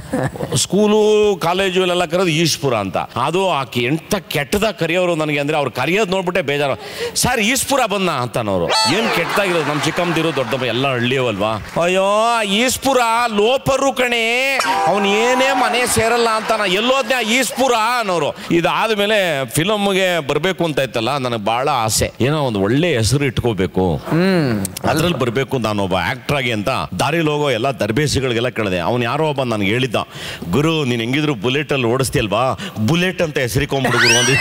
ಸ್ಕೂಲು ಕಾಲೇಜು ಅಲ್ಲೆಲ್ಲ ಕರೆಯೋದು ಈಶ್ಪುರ ಅಂತ ಅದು ಆಕೆ ಎಂತ ಕೆಟ್ಟದಾಗ ಕರೆಯೋರು ನನಗೆ ಅಂದ್ರೆ ಅವ್ರು ಕರೆಯೋದು ನೋಡ್ಬಿಟ್ಟೆ ಬೇಜಾರು ಸರ್ ಈಶ್ಪುರ ಬಂದ ಅಂತನವರು ಏನ್ ಕೆಟ್ಟದಾಗಿರೋದು ನಮ್ಮ ಚಿಕ್ಕಮ್ಮದಿರೋ ದೊಡ್ಡಮ್ಮ ಎಲ್ಲ ಹಳ್ಳಿಯವಲ್ವಾ ಅಯ್ಯೋ ಈಶ್ಪುರ ಲೋಪರು ಕಣೆ ಅವನು ಏನೇ ಮನೆ ಸೇರಲ್ಲ ಅಂತ ನಾ ಎಲ್ಲೋದ್ನೆ ಆ ಈಶ್ಪುರ ಅನ್ನೋರು ಇದಾದ್ಮೇಲೆ ಫಿಲಮ್ಗೆ ಬರಬೇಕು ಅಂತ ಇತ್ತಲ್ಲ ನನಗೆ ಬಹಳ ಆಸೆ ಏನೋ ಒಂದು ಒಳ್ಳೆ ಹೆಸರು ಇಟ್ಕೋಬೇಕು ಅದ್ರಲ್ಲಿ ಬರಬೇಕು ನಾನೊಬ್ಬ ಆಕ್ಟರ್ ಆಗಿ ಅಂತ ದಾರಿಲಿ ಹೋಗೋ ಎಲ್ಲ ದರ್ಬೇಸಿಗಳಿಗೆಲ್ಲ ಕೇಳಿದೆ ಅವ್ನು ಯಾರೋ ಒಬ್ಬ ನನಗೆ ಹೇಳಿದ್ದ ಗುರು ನೀನು ಹೆಂಗಿದ್ರು ಬುಲೆಟ್ ಅಲ್ಲಿ ಓಡಿಸ್ತಿಯಲ್ವಾ ಬುಲೆಟ್ ಅಂತ ಹೆಸರಿಕೊಂಡ್ಬಿಡು ಗುರು ಒಂದು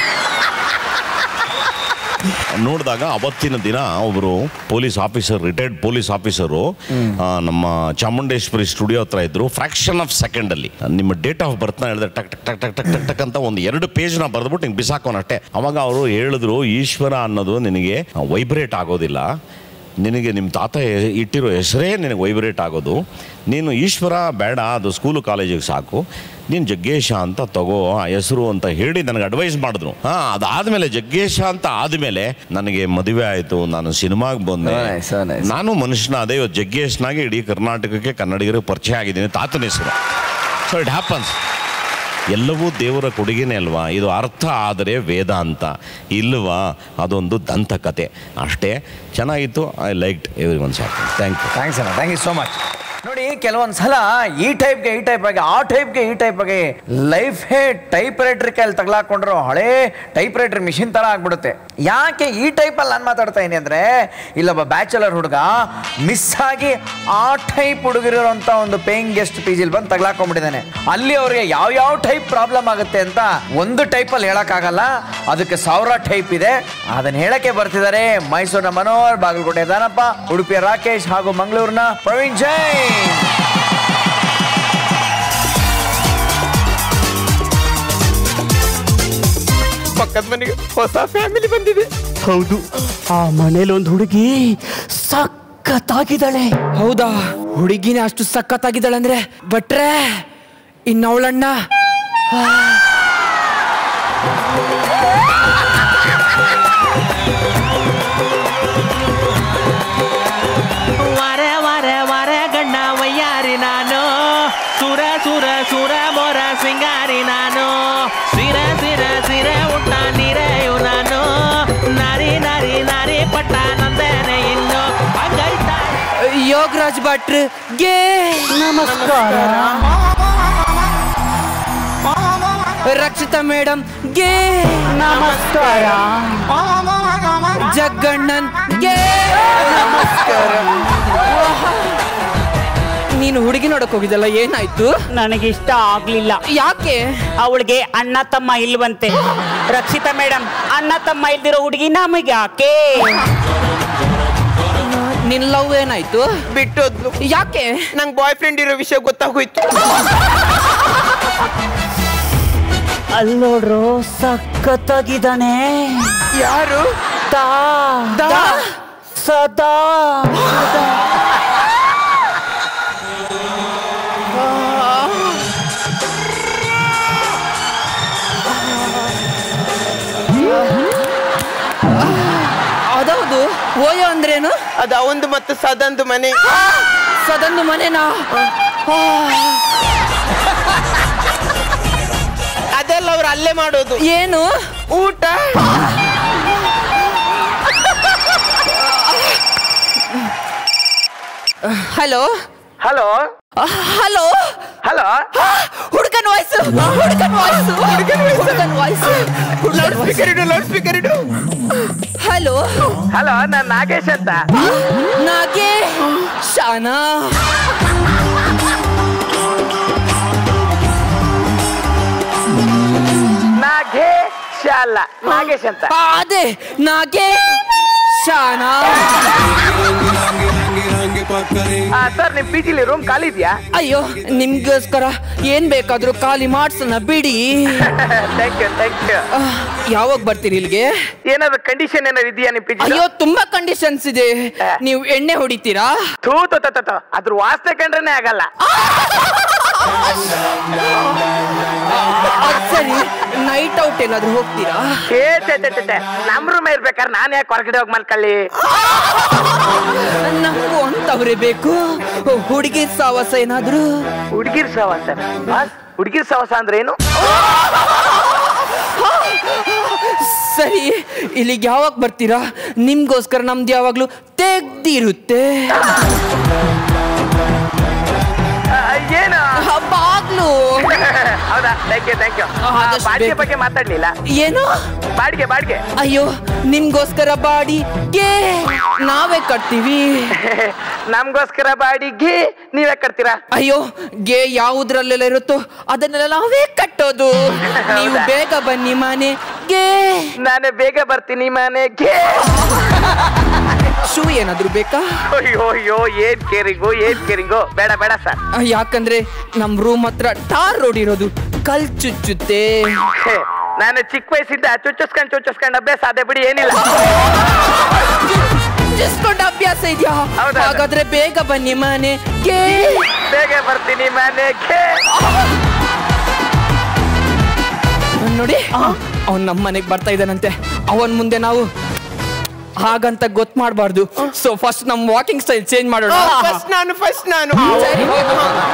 ನೋಡಿದಾಗ ಅವತ್ತಿನ ದಿನ ಒಬ್ಬರು police officer retired police officer ನಮ್ಮ ಚಾಮುಂಡೇಶ್ವರಿ ಸ್ಟುಡಿಯೋ ಹತ್ರ ಇದ್ರು ಫ್ರಾಕ್ಷನ್ ಆಫ್ ಸೆಕೆಂಡ್ ಅಲ್ಲಿ ನಿಮ್ಮ ಡೇಟ್ ಆಫ್ ಬರ್ತ್ನ ಹೇಳಿದ್ರೆ ಟಕ್ ಟಕ್ ಟಕ್ ಟಕ್ ಟಕ್ ಟಕ್ ಟಕ್ ಅಂತ ಒಂದು ಎರಡು ಪೇಜ್ನ ಬರೆದ್ಬಿಟ್ಟು ಹಿಂಗೆ ಬಿಸಾಕೋನಷ್ಟೇ ಅವಾಗ ಅವರು ಹೇಳಿದ್ರು ಈಶ್ವರ ಅನ್ನೋದು ನಿನಗೆ ವೈಬ್ರೇಟ್ ಆಗೋದಿಲ್ಲ ನಿನಗೆ ನಿಮ್ಮ ತಾತ ಹೆ- ಇಟ್ಟಿರೋ ಹೆಸರೇ ನಿನಗೆ ವೈಬ್ರೇಟ್ ಆಗೋದು ನೀನು ಈಶ್ವರ ಬೇಡ ಅದು ಸ್ಕೂಲು ಕಾಲೇಜಿಗೆ ಸಾಕು ನೀನು ಜಗ್ಗೇಶ ಅಂತ ತಗೋ ಆ ಹೆಸರು ಅಂತ ಹೇಳಿ ನನಗೆ ಅಡ್ವೈಸ್ ಮಾಡಿದ್ರು ಹಾಂ ಅದಾದಮೇಲೆ ಜಗ್ಗೇಶ ಅಂತ ಆದಮೇಲೆ ನನಗೆ ಮದುವೆ ಆಯಿತು ನಾನು ಸಿನಿಮಾಗೆ ಬಂದೆ So nice, so nice. ನಾನು ಮನುಷ್ಯನ ಅದೇ ಇವತ್ತು ಜಗ್ಗೇಶ್ನಾಗೆ ಇಡೀ ಕರ್ನಾಟಕಕ್ಕೆ ಕನ್ನಡಿಗರಿಗೆ ಪರಿಚಯ ಆಗಿದ್ದೀನಿ ತಾತನ ಹೆಸರು ಸೊ ಇಟ್ ಹ್ಯಾಪನ್ಸ್ ಎಲ್ಲವೂ ದೇವರ ಕೊಡುಗೆನೇ ಅಲ್ವಾ ಇದು ಅರ್ಥ ಆದರೆ ವೇದ ಅಂತ ಇಲ್ವಾ ಅದೊಂದು ದಂತಕತೆ ಅಷ್ಟೇ ಚೆನ್ನಾಗಿತ್ತು I like every one sir thank you thanks ಅಣ್ಣ ಥ್ಯಾಂಕ್ ಯು ಸೋ ಮಚ್ ನೋಡಿ ಕೆಲವೊಂದ್ ಸಲ ಈ ಟೈಪ್ಗೆ ಈ ಟೈಪ್ ಆಗಿ ಆ ಟೈಪ್ಗೆ ಈ ಟೈಪ್ ಆಗಿ ಲೈಫ್ ಹೇ ಟೈಪ್ ರೈಟರ್ ಕೈಲಿ ತಗ್ಲಾಕೊಂಡ್ರು ಹಳೇ ಟೈಪ್ ರೈಟರ್ ಮಿಷಿನ್ ತರ ಆಗ್ಬಿಡುತ್ತೆ ಯಾಕೆ ಈ ಟೈಪ್ ಅಲ್ಲಿ ನಾನು ಮಾತಾಡ್ತಾ ಇದೀನಿ ಅಂದ್ರೆ ಇಲ್ಲೊಬ್ಬ ಬ್ಯಾಚುಲರ್ ಹುಡುಗ ಮಿಸ್ ಆಗಿ ಆ ಟೈಪ್ ಹುಡುಗಿರೋಂತ ಒಂದು ಪೇಯಿಂಗ್ ಗೆಸ್ಟ್ ಪಿ ಜಿಲ್ ಬಂದು ತಗ್ಲಾಕೊಂಡ್ಬಿಟ್ಟಿದ್ದಾನೆ ಅಲ್ಲಿ ಅವ್ರಿಗೆ ಯಾವ ಯಾವ ಟೈಪ್ ಪ್ರಾಬ್ಲಮ್ ಆಗುತ್ತೆ ಅಂತ ಒಂದು ಟೈಪ್ ಅಲ್ಲಿ ಹೇಳಕ್ಕಾಗಲ್ಲ ಅದಕ್ಕೆ ಸಾವಿರ ಟೈಪ್ ಇದೆ ಅದನ್ನ ಹೇಳಕ್ಕೆ ಬರ್ತಿದ್ದಾರೆ ಮೈಸೂರಿನ ಮನೋಹರ್ ಬಾಗಲಕೋಟೆ ದಾನಪ್ಪ ಉಡುಪಿಯ ರಾಕೇಶ್ ಹಾಗೂ ಮಂಗಳೂರಿನ ಪ್ರವೀಣ್ ಜೈನ್ ಪಕ್ಕದ ಮನೆಗೆ ಹೊಸ ಫ್ಯಾಮಿಲಿ ಬಂದಿದೆ ಹೌದು ಆ ಮನೇಲಿ ಒಂದು ಹುಡುಗಿ ಸಖತ್ತಾಗಿದ್ದಾಳೆ ಹೌದಾ ಹುಡುಗಿನೇ ಅಷ್ಟು ಸಖತ್ತಾಗಿದ್ದಾಳೆ ಅಂದ್ರೆ ಬಟ್ರೆ ಇನ್ನವಳಣ್ಣ ವರ ವರ ವರ ಗಣ್ಣ ವಯ್ಯಾರಿ ನಾನು ಸುರ ಸುರ ಸುರ ಮೊರ ಸಿಂಗಾರಿ ನಾನು ಸಿರ ಸಿರ ಸಿರ ಉಟ್ಟ ನೀರೆಯು ನಾನು ನಾರಿ ನಾರಿ ನಾರಿ ಪಟ್ಟ ನಂದನೆ ಇನ್ನು ಹಂಗೈತ ಯೋಗರಾಜ್ ಭಟ್ರು ಗೆ ನಮಸ್ಕಾರ ರಕ್ಷಿತಾ ಮೇಡಮ್ ಗೆ ನಮಸ್ಕಾರ ಜಗ್ಗಣ್ಣನ್ ಗೆ ನಮಸ್ಕಾರ ನೀನು ಹುಡುಗಿ ನೋಡಕ್ ಹೋಗಿದ್ದಲ್ಲ ಏನಾಯ್ತು ನನಗಿಷ್ಟ ಆಗ್ಲಿಲ್ಲ ಯಾಕೆ ಅವಳಿಗೆ ಅಣ್ಣ ತಮ್ಮ ಇಲ್ವಂತೆ ರಕ್ಷಿತಾ ಮೇಡಮ್ ಅಣ್ಣ ತಮ್ಮ ಇಲ್ದಿರೋ ಹುಡುಗಿ ನಮಗೆ ಯಾಕೆ ನಿನ್ ಲವ್ ಏನಾಯ್ತು ಬಿಟ್ಟೋದ್ಲು ಯಾಕೆ ನಂಗೆ ಬಾಯ್ ಫ್ರೆಂಡ್ ಇರೋ ವಿಷಯ ಗೊತ್ತಾಗೋಯ್ತು ಅಲ್ಲಿ ನೋಡ್ರು ಸಖತ್ತಾಗಿದ್ದಾನೆ ಯಾರು ತಾ ದಾ? ಸದಾ ಅದೌದು ಓಯೋ ಅಂದ್ರೇನು ಅದು ಅವಂದು ಮತ್ತು ಸದಂದು ಮನೆ ಸದೊಂದು ಮನೆನಾ ಅದೆಲ್ಲ ಅವ್ರು ಅಲ್ಲೇ ಮಾಡೋದು ಏನು ಊಟ ಹಲೋ ಹಲೋ ಹಲೋ ಹಲೋ ಹುಡುಗನ ವಾಯ್ಸು ಹುಡುಗನ ವಾಯ್ಸು ಹುಡುಗನ ವಾಯ್ಸು ಲೌಡ್ ಸ್ಪೀಕರ್ ಇಡು ಲೌಡ್ ಸ್ಪೀಕರ್ ಇಡು ಹಲೋ ಹಲೋ ನಾನು ನಾಗೇಶ್ ಅಂತ ನಾಗೆ ಶಾನಾ ನಾಗೇಶ್ ಅಲ್ಲ ನಾಗೇಶ್ ಅಂತ ಆ, ಅದೇ ನಾಗೆ ಶಾನಾ ಸರ್ ನಿಮ್ ಪಿ ಜಿಲಿ ರೂಮ್ ಖಾಲಿ ಇದೆಯಾ ಅಯ್ಯೋ ನಿಮ್ಗೋಸ್ಕರ ಏನ್ ಬೇಕಾದ್ರೂ ಖಾಲಿ ಮಾಡ್ಸೋಣ ಬಿಡಿ ಥ್ಯಾಂಕ್ ಯು ಥ್ಯಾಂಕ್ ಯು ಆ, ಯಾವಾಗ ಬರ್ತೀರಿ ಇಲ್ಲಿಗೆ ಏನಾದ್ರು ಕಂಡೀಷನ್ ಏನಾದ್ರು ಇದೆಯಾ ನಿಮ್ ಪಿ ಜಿ ಅಯ್ಯೋ ತುಂಬಾ ಕಂಡೀಷನ್ಸ್ ಇದೆ ನೀವು ಎಣ್ಣೆ ಹೊಡಿತೀರಾ ಥೂ ತೋ ತೋ ತೋ, ತೋ ಅದ್ರ ವಾಸನೆ ಕಂಡ್ರೇನೆ ಆಗಲ್ಲ ಅದ್ ಸರಿ ನೈಟ್ ಔಟ್ ಏನಾದ್ರು ಹೋಗ್ತೀರಾ ಏ ಛೆ, ಛೆ, ಛೆ, ಛೆ. ನಮ್ ರೂಮ್ ಇರ್ಬೇಕಾದ್ರೆ ನಾನು ಯಾಕೆ ಹೊರಗಡೆ ಹೋಗಿ ಮಲ್ಕೊಳ್ಳಿ ನಮಗೂ ಅಂತವ್ರೆ ಬೇಕು ಹುಡುಗಿ ಸಾವಾಸ ಏನಾದ್ರು ಹುಡುಗಿರ್ ಸವಾಸ ಬಾಸ್ ಹುಡುಗಿರ್ ಸವಾಸ ಅಂದ್ರೆ ಏನು ಸರಿ ಇಲ್ಲಿಗೆ ಯಾವಾಗ ಬರ್ತೀರಾ ನಿಮ್ಗೋಸ್ಕರ ನಮ್ದು ಯಾವಾಗ್ಲೂ ತೆಗ್ದಿರುತ್ತೆ ಏನು ಬಾಗ್ಲು ಹೌದಾ ಥ್ಯಾಂಕ್ ಯು ಥ್ಯಾಂಕ್ ಯು ಆದಷ್ಟು ಬಾಡಿಗೆ ಬೇಗ. ಬಗ್ಗೆ ಮಾತಾಡ್ಲಿಲ್ಲ ಏನು ಬಾಡಿಗೆ ಬಾಡಿಗೆ ಅಯ್ಯೋ ನಿಮ್ಗೋಸ್ಕರ ಬಾಡಿಗೆ ನಾವೇ ಕಟ್ತೀವಿ ನಮ್ಗೋಸ್ಕರ ಬಾಡಿಗೆ ನೀವೇ ಕಟ್ತೀರಾ ಅಯ್ಯೋ ಗೆ ಯಾವುದ್ರಲ್ಲೆಲ್ಲ ಇರುತ್ತೋ ಅದನ್ನೆಲ್ಲ ನಾವೇ ಕಟ್ಟೋದು ನೀವು ಹೌದಾ? ಬೇಗ ಬನ್ನಿ ಮನೆ ಗೆ ನಾನು ಬೇಗ ಬರ್ತೀನಿ ಮನೆಗೆ ಶೂ ಏನಾದ್ರು ಬೇಕಾ ಅಯ್ಯೋ ಅಯ್ಯೋ ಏನ್ ಕೇರಿಂಗು ಏನ್ ಕೇರಿಂಗು ಬೇಡ ಬೇಡ ಸರ್ ಆ, ಯಾಕಂದ್ರೆ ನಮ್ ರೂಮ್ ಹತ್ರ ಟಾರ್ ರೋಡ್ ಇರೋದು ಕಲ್ ಚುಚ್ಚುತ್ತೆ ನಾನು ಚಿಕ್ಕ ವಯಸ್ಸಿಂದ ಚುಚ್ಚಿಸ್ಕೊಂಡ್ ಚುಚ್ಚಿಸ್ಕೊಂಡ್ ಅಭ್ಯಾಸ ಅದೇ ಬಿಡಿ ಏನಿಲ್ಲ ಚುಚ್ಚಿಸ್ಕೊಂಡ್ ಅಭ್ಯಾಸ ಇದೆಯಾ ಹೌದಾ? ಹಾಗಾದ್ರೆ ಬೇಗ ಬನ್ನಿ ಮನೆಗೆ ಬೇಗ ಬರ್ತೀನಿ ಮನೆಗೆ ನೋಡಿ ಅವ್ನ್ ನಮ್ಮ ಮನೆಗ್ ಬರ್ತಾ ಇದ್ದಾನಂತೆ ಅವನ್ ಮುಂದೆ ನಾವು ಹಾಗಂತ ಗೊತ್ತು ಮಾಡಬಾರ್ದು ಸೊ ಫಸ್ಟ್ ನಮ್ ವಾಕಿಂಗ್ ಸ್ಟೈಲ್ ಚೇಂಜ್ ಮಾಡೋಣ ಫಸ್ಟ್ ನಾನು ಫಸ್ಟ್ ನಾನು ಸರಿ, ಹೋಗು.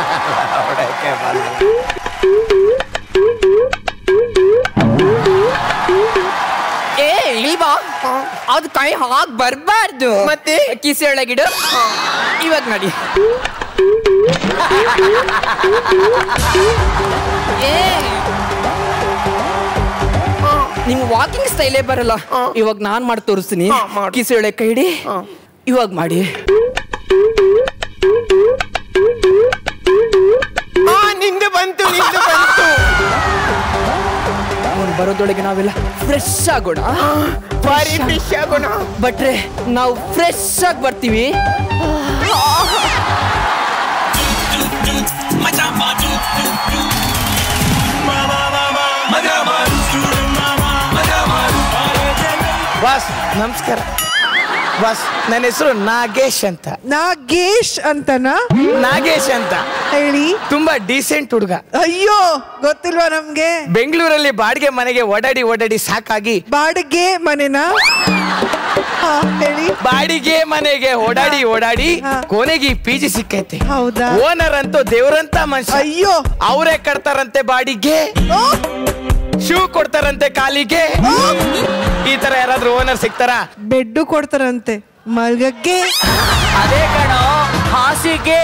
ಏ ಇಲ್ವಾ ಅದು ಕೈ ಹಾಕ್ ಬರ್ಬಾರ್ದು ಮತ್ತೆ? ಕಿಸೆ ಒಳಗಿಡು ಇವಾಗ ನಡಿ ನಿಮ್ ವಾಕಿಂಗ್ ಸ್ಟೈಲೇ ಬರಲ್ಲ ಇವಾಗ ನಾನ್ ಮಾಡಿ ತೋರಿಸ್ತೀನಿ ಕಿಸೆಳೆ ಕೈ ಹಿಡಿ ಇವಾಗ ಮಾಡಿ ನಿಂದು ಬಂತು ನಿಂದು ಬಂತು ಅವ್ನು ಬರೋದೊಳಗೆ ನಾವೆಲ್ಲ ಫ್ರೆಶ್ ಆಗೋಣ ಬಾರಿ ಫ್ರೆಶ್ ಆಗೋಣ ಬಟ್ರೆ ನಾವು ಫ್ರೆಶ್ ಆಗಿ ಬರ್ತೀವಿ ಬಾಸ್ ನಮಸ್ಕಾರ ಬಾಸ್ ನನ್ನ ಹೆಸರು ನಾಗೇಶ್ ಅಂತ ನಾಗೇಶ್ ಅಂತನಾ ನಾಗೇಶ್ ಅಂತ ಹೇಳಿ ತುಂಬಾ ಡೀಸೆಂಟ್ ಹುಡುಗ ಅಯ್ಯೋ ಗೊತ್ತಿಲ್ವಾ ನಮ್ಗೆ ಬೆಂಗಳೂರಲ್ಲಿ ಬಾಡಿಗೆ ಮನೆಗೆ ಓಡಾಡಿ ಓಡಾಡಿ ಸಾಕಾಗಿ ಬಾಡಿಗೆ ಮನೆನಾ ಹಾ, ಹೇಳಿ ಬಾಡಿಗೆ ಮನೆಗೆ ಓಡಾಡಿ ಓಡಾಡಿ ಕೊನೆಗೆ ಪಿ ಜಿ ಸಿಕ್ಕೈತೆ ಹೌದಾ ಓನರ್ ಅಂತೂ ದೇವ್ರಂತ ಮನುಷ್ಯ ಅಯ್ಯೋ ಅವರೇ ಕಟ್ತಾರಂತೆ ಬಾಡಿಗೆ ಶೂ ಕೊಡ್ತಾರಂತೆ ಕಾಲಿಗೆ ಈ ತರ ಯಾರಾದ್ರೂ ಓನರ್ ಸಿಗ್ತಾರ ಬೆಡ್ಡು ಕೊಡ್ತಾರಂತೆ ಮಲ್ಗಕ್ಕೆ ಅದೇ ಕಣೋ ಹಾಸಿಗೆ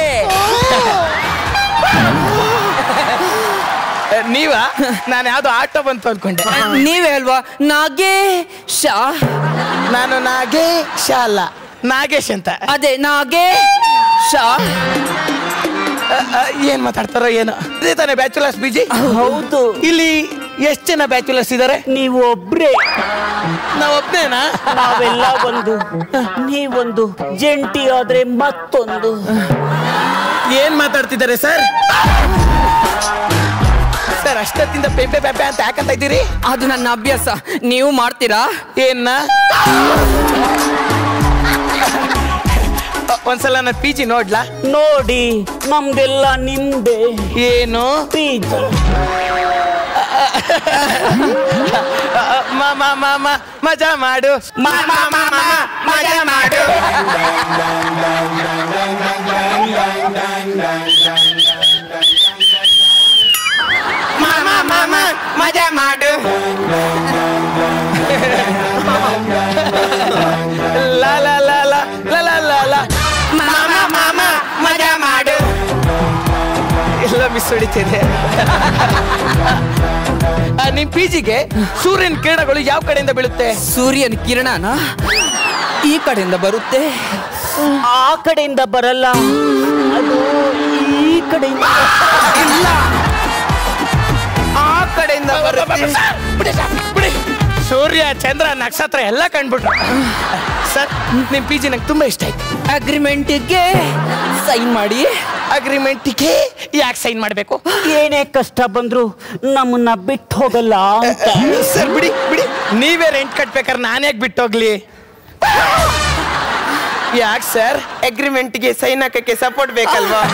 ನೀವ ನಾನು ಯಾವ್ದೋ ಆಟೋ ಬಂತು ಅನ್ಕೊಂಡೆ ನೀವೇ ಅಲ್ವಾ ನಾಗೇಶ ನಾನು ನಾಗೇಶ ಅಲ್ಲ ನಾಗೇಶ್ ಅಂತ ಅದೇ ನಾಗೇಶ ಅ, ಅ, ಏನ್ ಮಾತಾಡ್ತಾರೋ ಏನೋ ಇದೇ ತಾನೇ ಬ್ಯಾಚುಲರ್ಸ್ ಬಿಜಿ ಹೌದು ಇಲ್ಲಿ ಎಷ್ಟ್ ಜನ ಬ್ಯಾಚುಲರ್ಸ್ ಇದಾರೆ ನೀವು ಒಬ್ರೇ ನಾವ್ ಒಬ್ನೇನಾ ನಾವೆಲ್ಲ ಒಂದು ನೀವೊಂದು ಜಂಟಿ ಆದ್ರೆ ಮತ್ತೊಂದು ಏನ್ ಮಾತಾಡ್ತಿದ್ದಾರೆ ಸರ್ ಸರ್ ಅಷ್ಟೊತ್ತಿಂದ ಪೆಂಪೆ ಪೆಂಪೆ ಅಂತ ಯಾಕಂತ ಇದ್ದೀರಿ ಅದು ನನ್ನ ಅಭ್ಯಾಸ ನೀವು ಮಾಡ್ತೀರಾ ಏನ್ನ ಒಂದ್ಸಲ ನನ್ನ ಪಿ ಜಿ ನೋಡ್ಲಾ ನೋಡಿ ನಮ್ದೆಲ್ಲ ನಿಮ್ದೆ ಏನು ಪ್ರೀತಿ ಮಾಮ ಮಾಮ ಮಜಾ ಮಾಡು ಮಾಮ ಮಾಮ ಮಜಾ ಮಾಡು ಮಾಮ ಮಾಮ ಮಜಾ ಮಾಡು ಲಾ ಲಾ ಲಾ ಲಾ ಲಾ ಲಾ ಲಾ ಲಾ ಮಾಮ ಮಾಮ ಮಜಾ ಮಾಡು ಎಲ್ಲ ಮಿಸ್ ಹೊಡಿತಿದೆ ಆ, ನಿಮ್ ಪಿ ಜಿಗೆ ಸೂರ್ಯನ ಕಿರಣಗಳು ಯಾವ ಕಡೆಯಿಂದ ಬೀಳುತ್ತೆ ಸೂರ್ಯನ ಕಿರಣನ ಈ ಕಡೆಯಿಂದ ಬರುತ್ತೆ ಆ ಕಡೆಯಿಂದ ಬರಲ್ಲ ಅದು ಈ ಕಡೆಯಿಂದ ಇಲ್ಲ ಆ ಕಡೆಯಿಂದ ಬರುತ್ತೆ ಬಿಡಿ ಸರ್, ಬಿಡಿ. ಸೂರ್ಯ ಚಂದ್ರ ನಕ್ಷತ್ರ ಎಲ್ಲ ಕಂಡ್ಬಿಟ್ರು ಸರ್ ನಿಮ್ ಪಿ ಜಿ ನಂಗೆ ತುಂಬಾ ಇಷ್ಟ ಆಯ್ತು ಅಗ್ರಿಮೆಂಟಿಗೆ ಸೈನ್ ಮಾಡಿ ಅಗ್ರಿಮೆಂಟಿಗೆ ಯಾಕೆ ಸೈನ್ ಮಾಡಬೇಕು ಏನೇ ಕಷ್ಟ ಬಂದ್ರು ನಮ್ಮನ್ನ ಬಿಟ್ಟು ಹೋಗಲ್ಲ ಅಂತ ಸರ್ ಬಿಡಿ ಬಿಡಿ ನೀವೇ ರೆಂಟ್ ಕಟ್ಬೇಕಾದ್ರೆ ನಾನು ಯಾಕೆ ಬಿಟ್ಟೋಗ್ಲಿ ಯಾಕೆ ಸರ್ ಅಗ್ರಿಮೆಂಟ್ಗೆ ಸೈನ್ ಹಾಕಕ್ಕೆ ಸಪೋರ್ಟ್ ಬೇಕಲ್ವಾ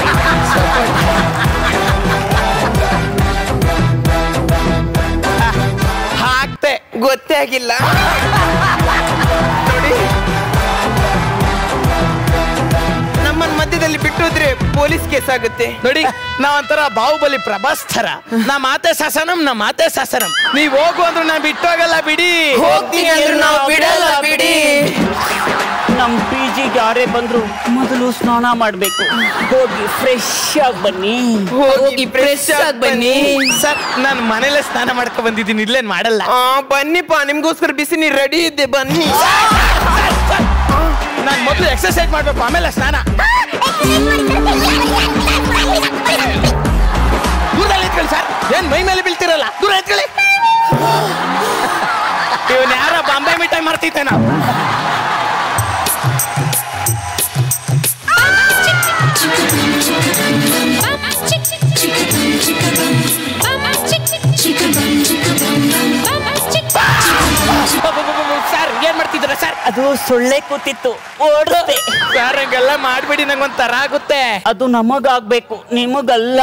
ಹಾಕ್ತೆ ಗೊತ್ತೇ ಆಗಿಲ್ಲ ನೋಡಿ ನಮ್ಮನ್ನ ಮಧ್ಯದಲ್ಲಿ ಬಿಟ್ಟೋದ್ರೆ ಪೊಲೀಸ್ ಕೇಸ್ ಆಗುತ್ತೆ ನೋಡಿ ನಾವಂತರ ಬಾಹುಬಲಿ ಪ್ರಭಾಸ್ ಥರ ನಾ ಮಾತೆ ಶಾಸನಂ ನಾ ಮಾತೆ ಶಾಸನಂ ನೀವ್ ಹೋಗು ಅಂದ್ರು ನಾ ಬಿಟ್ಟೋಗಲ್ಲ ಬಿಡಿ ಹೋಗ್ತೀನಿ ಅಂದ್ರು ನಾವು ಬಿಡಲ್ಲ ಬಿಡಿ ನಮ್ ಪಿ ಜಿಗೆ ಯಾರೇ ಬಂದ್ರು ಮೊದಲು ಸ್ನಾನ ಮಾಡ್ಬೇಕು ಹೋಗಿ ಫ್ರೆಶ್ ಆಗಿ ಬನ್ನಿ ಹೋಗಿ ಫ್ರೆಶ್ ಆಗಿ ಬನ್ನಿ ಸರ್ ನಾನು ಮನೇಲೆ ಸ್ನಾನ ಮಾಡ್ಕೊ ಬಂದಿದ್ದೀನಿ ಇಲ್ಲೇನ್ ಮಾಡಲ್ಲ ಆ ಬನ್ನಿಪ್ಪ ನಿಮ್ಗೋಸ್ಕರ ಬಿಸಿ ನೀರ್ ರೆಡಿ ಇದ್ದೆ ಬನ್ನಿ ನಾನು ಮೊದಲು ಎಕ್ಸರ್ಸೈಸ್ ಮಾಡ್ಬೇಕು ಆಮೇಲೆ ಸ್ನಾನ ದೂರದಲ್ಲಿ ಎತ್ಕೊಳ್ಳಿ ಸರ್ ಏನ್ ಮೈ ಮೇಲೆ ಬೀಳ್ತಿರಲ್ಲ ದೂರ ಎತ್ಕೊಳ್ಳಿ ಇವನ್ ಯಾರ ಬಾಂಬೆ ಮಿಠಾಯಿ ಮಾಡ್ತಿದ್ದೇನ ಸರ್ ಏನ್ ಮಾಡ್ತಿದ್ದೀರಾ ಸರ್ ಅದು ಸೊಳ್ಳೆ ಕೂತಿತ್ತು ಓಡಿಸ್ದೆ ಸರ್ ಹಂಗೆಲ್ಲ ಮಾಡ್ಬಿಡಿ ನಂಗೊಂದ್ ತರ ಆಗುತ್ತೆ ಅದು ನಮಗಾಗ್ಬೇಕು ನಿಮಗಲ್ಲ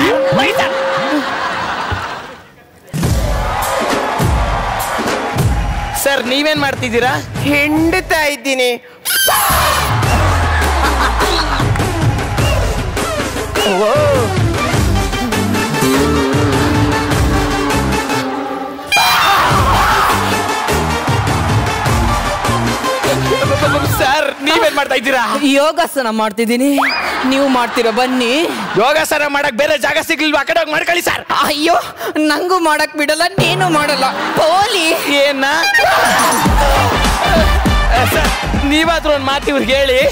ಸರ್ ನೀವೇನ್ ಮಾಡ್ತಿದ್ದೀರಾ ಹಿಂಡ್ತಾ ಇದ್ದೀನಿ ಸರ್ ನೀವೇನ್ ಮಾಡ್ತಾ ಇದ್ದೀರಾ ಯೋಗಾಸನ ಮಾಡ್ತಿದ್ದೀನಿ ನೀವು ಮಾಡ್ತೀರಾ ಬನ್ನಿ ಯೋಗಾಸನ ಮಾಡಕ್ ಬೇರೆ ಜಾಗ ಸಿಗ್ಲಿಲ್ವಾ ಆ ಕಡೆ ಹೋಗಿ ಮಾಡ್ಕೊಳ್ಳಿ ಸರ್ ಅಯ್ಯೋ ನಂಗೂ ಮಾಡಕ್ ಬಿಡಲ್ಲ ನೀನು ಮಾಡಲ್ಲ ಪೋಲಿ ಏನ ಸರ್ ನೀವಾದ್ರೂ ಒಂದು ಮಾತು ಇವ್ರಿಗೆ ಹೇಳಿ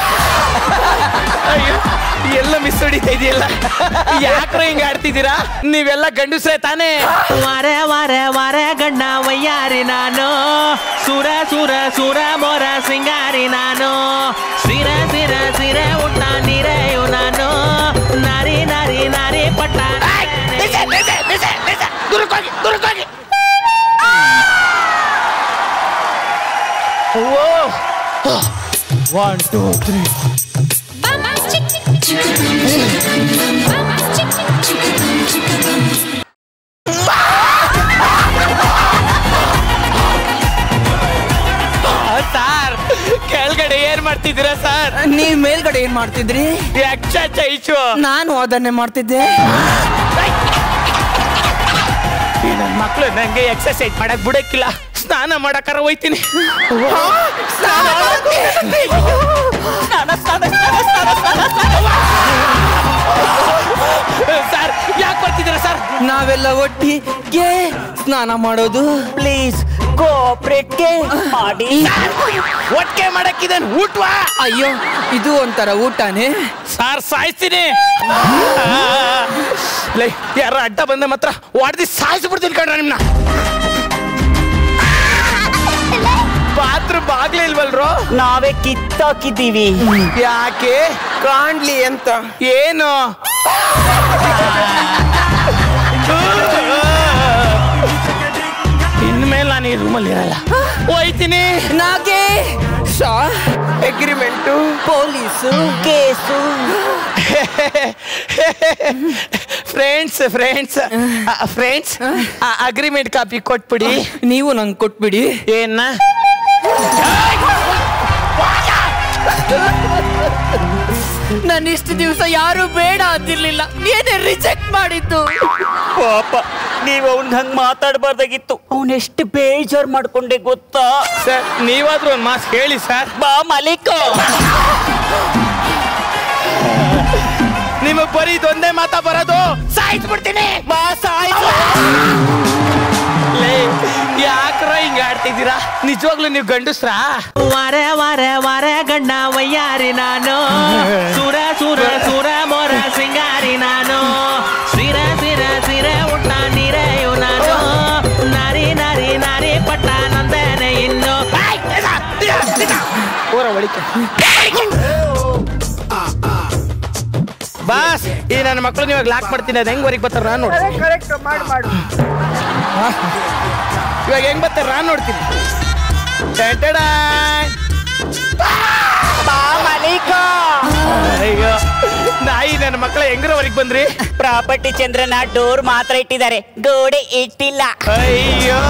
ಅಯ್ಯೋ ಎಲ್ಲ ಮಿಸ್ ಹೊಡಿತಾ ಇದೆಯಲ್ಲ ಯಾಕ್ರ ಹಿಂಗ ಆಡ್ತಿದ್ದೀರಾ ನೀವೆಲ್ಲ ಗಂಡಸ್ರೇ ತಾನೇ ವರೆ ವರೆ ವರೆ ಗಣ್ಣ ವಯ್ಯಾರಿ ನಾನು ಸುರ ಸುರ ಸುರ ಮೊರ ಸಿಂಗಾರಿ ನಾನು ಸಿರ ಸಿರ ಸಿರೆ ಉಟ್ಟ ನೀರೆಯು ನಾನು ನಾರಿ ನಾರಿ ನಾರಿ ಪಟ್ಟ ದುರ್ಕೋಗಿ ದುರ್ಕೋಗಿ ಒನ್ ಟೂ ತ್ರೀ ಸರ್ ಕೆಳಗಡೆ ಏನ್ ಮಾಡ್ತಿದ್ದೀರಾ ಸರ್ ನೀವ್ ಮೇಲ್ಗಡೆ ಏನ್ ಮಾಡ್ತಿದ್ರಿ ಎಕ್ಸರ್ಸೈಸು ನಾನು ಅದನ್ನೇ ಮಾಡ್ತಿದ್ದೆ ಈ ನನ್ ಮಕ್ಳು ನಂಗೆ ಎಕ್ಸರ್ಸೈಸ್ ಮಾಡಕ್ ಬಿಡಕ್ಕಿಲ್ಲ ಸ್ನಾನ ಮಾಡಕ್ಕಾರ ಹೋಯ್ತೀನಿ ಸರ್ ಯಾಕೆ ಬರ್ತಿದ್ದೀರಾ ಸರ್ ನಾವೆಲ್ಲ ಒಟ್ಟಿಗೆ ಸ್ನಾನ ಮಾಡೋದು ಪ್ಲೀಸ್ ಕೋಆಪರೇಟ್ಗೆ ಮಾಡಿ ಒಟ್ಟಿಗೆ ಮಾಡಕ್ಕಿದೆ ಊಟವಾ ಅಯ್ಯೋ ಇದು ಒಂಥರ ಊಟನೇ ಸಾರ್ ಸಾಯಿಸ್ತೀನಿ ಲೈ ಯಾರ ಅಡ್ಡ ಬಂದ ಮಾತ್ರ ಹೊಡೆದಿ ಸಾಯಿಸ್ಬಿಡ್ತೀನಿ ಕಣ್ರ ನಿಮ್ನ ಬಾತ್ರೂಮ್ ಬಾಗ್ಲೇ ಇಲ್ವಲ್ರೋ ನಾವೇ ಕಿತ್ತಾಕಿದ್ದೀವಿ ಯಾಕೆ ಕಾಣ್ಲಿ ಅಂತ ಏನು ಇನ್ಮೇಲೆ ನಾನು ಈ ರೂಮಲ್ಲಿ ಇರಲ್ಲ ಹೋಯ್ತೀನಿ ನಾಗೆ ಶಾ agreement police case friends friends friends agreement copy ಕೊಟ್ಬಿಡಿ ನೀವು ನಂಗೆ ಕೊಟ್ಬಿಡಿ ಏನ ನಾನು ಇಷ್ಟು ದಿವಸ ಯಾರು ಬೇಡ ಅಂದಿರ್ಲಿಲ್ಲ ಏನೇ ರಿಜೆಕ್ಟ್ ಮಾಡಿದ್ದು ಪಾಪ ನೀವು ಅವ್ನ್ ಹಂಗ್ ಮಾತಾಡ್ಬಾರ್ದಾಗಿತ್ತು ಅವ್ನ್ ಎಷ್ಟು ಬೇಜಾರ್ ಮಾಡ್ಕೊಂಡೆ ಗೊತ್ತಾ ಸರ್ ನೀವಾದ್ರೂ ಒಂದು ಮಾತು ಹೇಳಿ ಸರ್ ಬಾ ಮಲಿಕ ನಿಮಗ್ ಬರೀ ಇದೊಂದೇ ಮಾತಾ ಬರೋದು ಸಾಯಿಸ್ಬಿಡ್ತೀನಿ ಬಾ ಸಾಯ್ಸು ಲೇ ಯಾಕ್ರ ಹಿಂಗ ಆಡ್ತಿದ್ದೀರಾ ನಿಜವಾಗ್ಲೂ ನೀವು ಗಂಡಸ್ರಾ ವರೆ ವರೆ ವರೆ ಗಣ್ಣ ವಯ್ಯಾರಿ ನಾನು ಸುರ ಸುರ ಸುರ ಮೊರ ಸಿಂಗಾರಿ ನಾನು ಸಿರ ಸಿರ ಸಿರೆ ಉಟ್ಟ ನೀರೆಯು ನಾನು ನಾರಿ ನಾರಿ ನಾರಿ ಪಟ್ಟ ನಂದನೆ ಇನ್ನು ಊರ ಒಳಿಕೆ ಬಾಸ್ ಈ ನನ್ನ ಮಕ್ಕಳು ನೀವಾಗ ಲಾಕ್ ಮಾಡ್ತೀನಿ ಅದು ಹೆಂಗ್ ಹೊರಗೆ ಬರ್ತಾರ ನಾನು ನೋಡಿ ಕರೆಕ್ಟ್ ಮಾಡಿ ಮಾಡು ಇವಾಗ ಹೆಂಗ್ ಬರ್ತಾರ ನಾನು ನೋಡ್ತೀನಿ ಟೆಟಡಾ. ಬಾ ಮಲಿಕ ಅಯ್ಯೋ ನಾಯಿ ನನ್ನ ಮಕ್ಕಳ ಹೆಂಗ್ರ ಹೊರಗೆ ಬಂದ್ರಿ ಪ್ರಾಪರ್ಟಿ ಚಂದ್ರನ ಡೋರ್ ಮಾತ್ರ ಇಟ್ಟಿದ್ದಾರೆ ಗೋಡೆ ಇಟ್ಟಿಲ್ಲ ಅಯ್ಯೋ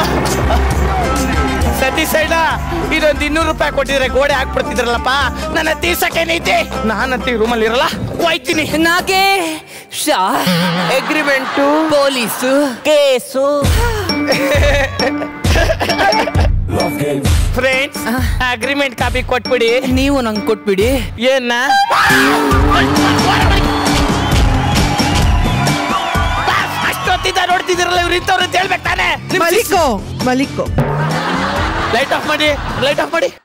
ಸತಿ ಸೈಡ ಇದೊಂದು ಇನ್ನೂರು ರೂಪಾಯಿ ಕೊಟ್ಟಿದ್ರೆ ಗೋಡೆ ಹಾಕ್ಬಿಡ್ತಿದ್ರಲ್ಲಪ್ಪ ನನ್ನ ತೀರ್ಸಕ್ಕೇನೈತಿ ನಾನಂತ ಈ ರೂಮಲ್ಲಿ ಇರಲ್ಲ ಹೋಯ್ತೀನಿ ನಾಗೆ ಶಾ agreement police case friends agreement copy ಕೊಟ್ಬಿಡಿ ನೀವು ನಂಗೆ ಕೊಟ್ಬಿಡಿ ಏನ ಅಷ್ಟೊತ್ತಿದ್ದ ನೋಡ್ತಿದ್ದೀರಲ್ಲ ಇವ್ರು ಇಂಥವ್ರು ಅಂತ ಹೇಳ್ಬೇಕು ತಾನೆ ಮಲಿಕೋ ಮಲಿಕೋ ಲೈಟ್ ಆಫ್ ಮಾಡಿ ಲೈಟ್ ಆಫ್ ಮಾಡಿ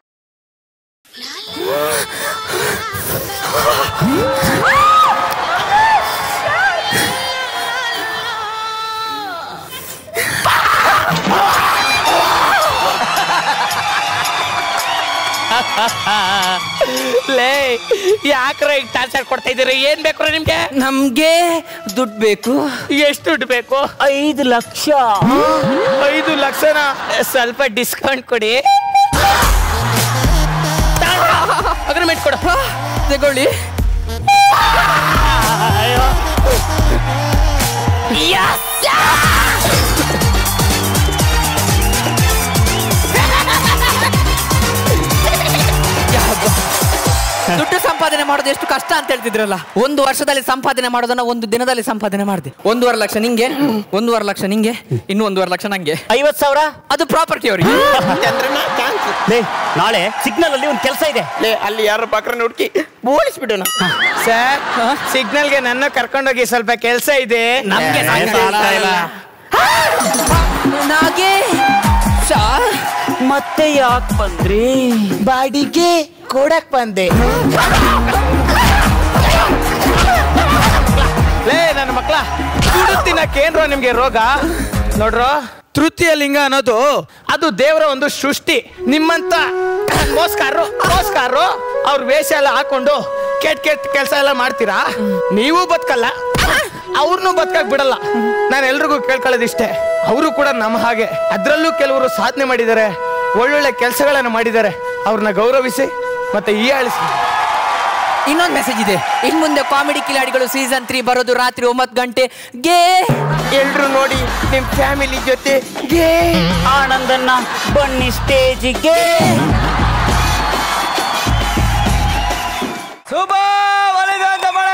ಲೇ ಯಾಕ್ರ ಈಗ ಟಾರ್ಚರ್ ಕೊಡ್ತಾ ಇದ್ದೀರಿ ಏನ್ ಬೇಕು ನಿಮ್ಗೆ ನಮ್ಗೆ ದುಡ್ಡು ಬೇಕು ಎಷ್ಟು ದುಡ್ಡು ಬೇಕು ಐದು ಲಕ್ಷ ಐದು ಲಕ್ಷನ ಸ್ವಲ್ಪ ಡಿಸ್ಕೌಂಟ್ ಕೊಡಿ ಅಗ್ರಿಮೆಂಟ್ ಕೊಡು ತಗೊಳ್ಳಿ ದುಡ್ಡು ಸಂಪಾದನೆ ಮಾಡೋದು ಎಷ್ಟು ಕಷ್ಟ ಅಂತ ಹೇಳ್ತಿದ್ರಲ್ಲ ಒಂದು ವರ್ಷದಲ್ಲಿ ಸಂಪಾದನೆ ಮಾಡೋದನ್ನ ಒಂದು ದಿನದಲ್ಲಿ ಸಂಪಾದನೆ ಮಾಡಿದೆ ಒಂದೂವರೆ ಲಕ್ಷ ನಿಂಗೆ ಒಂದೂವರೆ ಲಕ್ಷ ನಿಂಗೆ ಇನ್ನು ಒಂದೂವರೆ ಲಕ್ಷ ನಂಗೆ ಐವತ್ ಸಾವಿರ ಅದು ಪ್ರಾಪರ್ಟಿ ಅವರಿಗೆ ಲೇ ನಾಳೆ ಸಿಗ್ನಲ್ ಅಲ್ಲಿ ಒಂದು ಕೆಲಸ ಇದೆ ಲೇ ಅಲ್ಲಿ ಯಾರು ಬಕ್ರನ್ನ ಹುಡುಕಿ ಬೋಳಿಸ್ಬಿಡೋಣ ಸರ್ ಸಿಗ್ನಲ್ಗೆ ನನ್ನ ಕರ್ಕೊಂಡೋಗಿ ಸ್ವಲ್ಪ ಕೆಲಸ ಇದೆ ನಮ್ಗೆ ಸಾಕಾಗ್ತಾ ಇಲ್ಲ. ನಾಗೆ ಶಾ ಮತ್ತೆ ಯಾಕೆ ಬಂದ್ರಿ ಬಾಡಿಗೆ ಕೊಡಕ್ ಬಂದೆ ಲೇ ನನ್ನ ಮಕ್ಳ ದುಡ್ಡು ತಿನ್ನಕ್ಕೇನ್ರೋ ನಿಮ್ಗೆ ರೋಗ ನೋಡ್ರೋ ತೃತೀಯ ಲಿಂಗ ಅನ್ನೋದು ಅದು ದೇವರ ಒಂದು ಸೃಷ್ಟಿ ನಿಮ್ಮಂತ ಮೋಸ್ಕಾರರು ಮೋಸ್ಕಾರರು ಅವ್ರ ವೇಷ ಎಲ್ಲ ಹಾಕೊಂಡು ಕೆಟ್ಟ ಕೆಟ್ಟ ಕೆಲಸ ಎಲ್ಲ ಮಾಡ್ತೀರಾ ನೀವು ಬದುಕಲ್ಲ ಅವ್ರನ್ನೂ ಬದುಕಕ್ ಬಿಡಲ್ಲ ನಾನು ಎಲ್ರಿಗೂ ಕೇಳ್ಕೊಳ್ಳೋದಿಷ್ಟೇ ಅವರು ಕೂಡ ನಮ್ಮ ಹಾಗೆ ಅದ್ರಲ್ಲೂ ಕೆಲವರು ಸಾಧನೆ ಮಾಡಿದ್ದಾರೆ ಒಳ್ಳೊಳ್ಳೆ ಕೆಲಸಗಳನ್ನು ಮಾಡಿದ್ದಾರೆ ಅವ್ರನ್ನ ಗೌರವಿಸಿ ಮತ್ತೆ ಈ ಆಳಿಸಿ ಇನ್ನೊಂದು ಮೆಸೇಜ್ ಇದೆ ಇನ್ ಮುಂದೆ ಕಾಮಿಡಿ ಕಿಲಾಡಿಗಳು ಸೀಸನ್ ತ್ರೀ ಬರೋದು ರಾತ್ರಿ ಒಂಬತ್ತು ಗಂಟೆ ಗೆ ಎಲ್ರು ನೋಡಿ ನಿಮ್ ಫ್ಯಾಮಿಲಿ ಜೊತೆ ಗೆ ಆನಂದನ್ನ ಬನ್ನಿ ಸ್ಟೇಜಿಗೆ ಸೂಪರ್ ಒಲಿದಂತ ಮಳೆ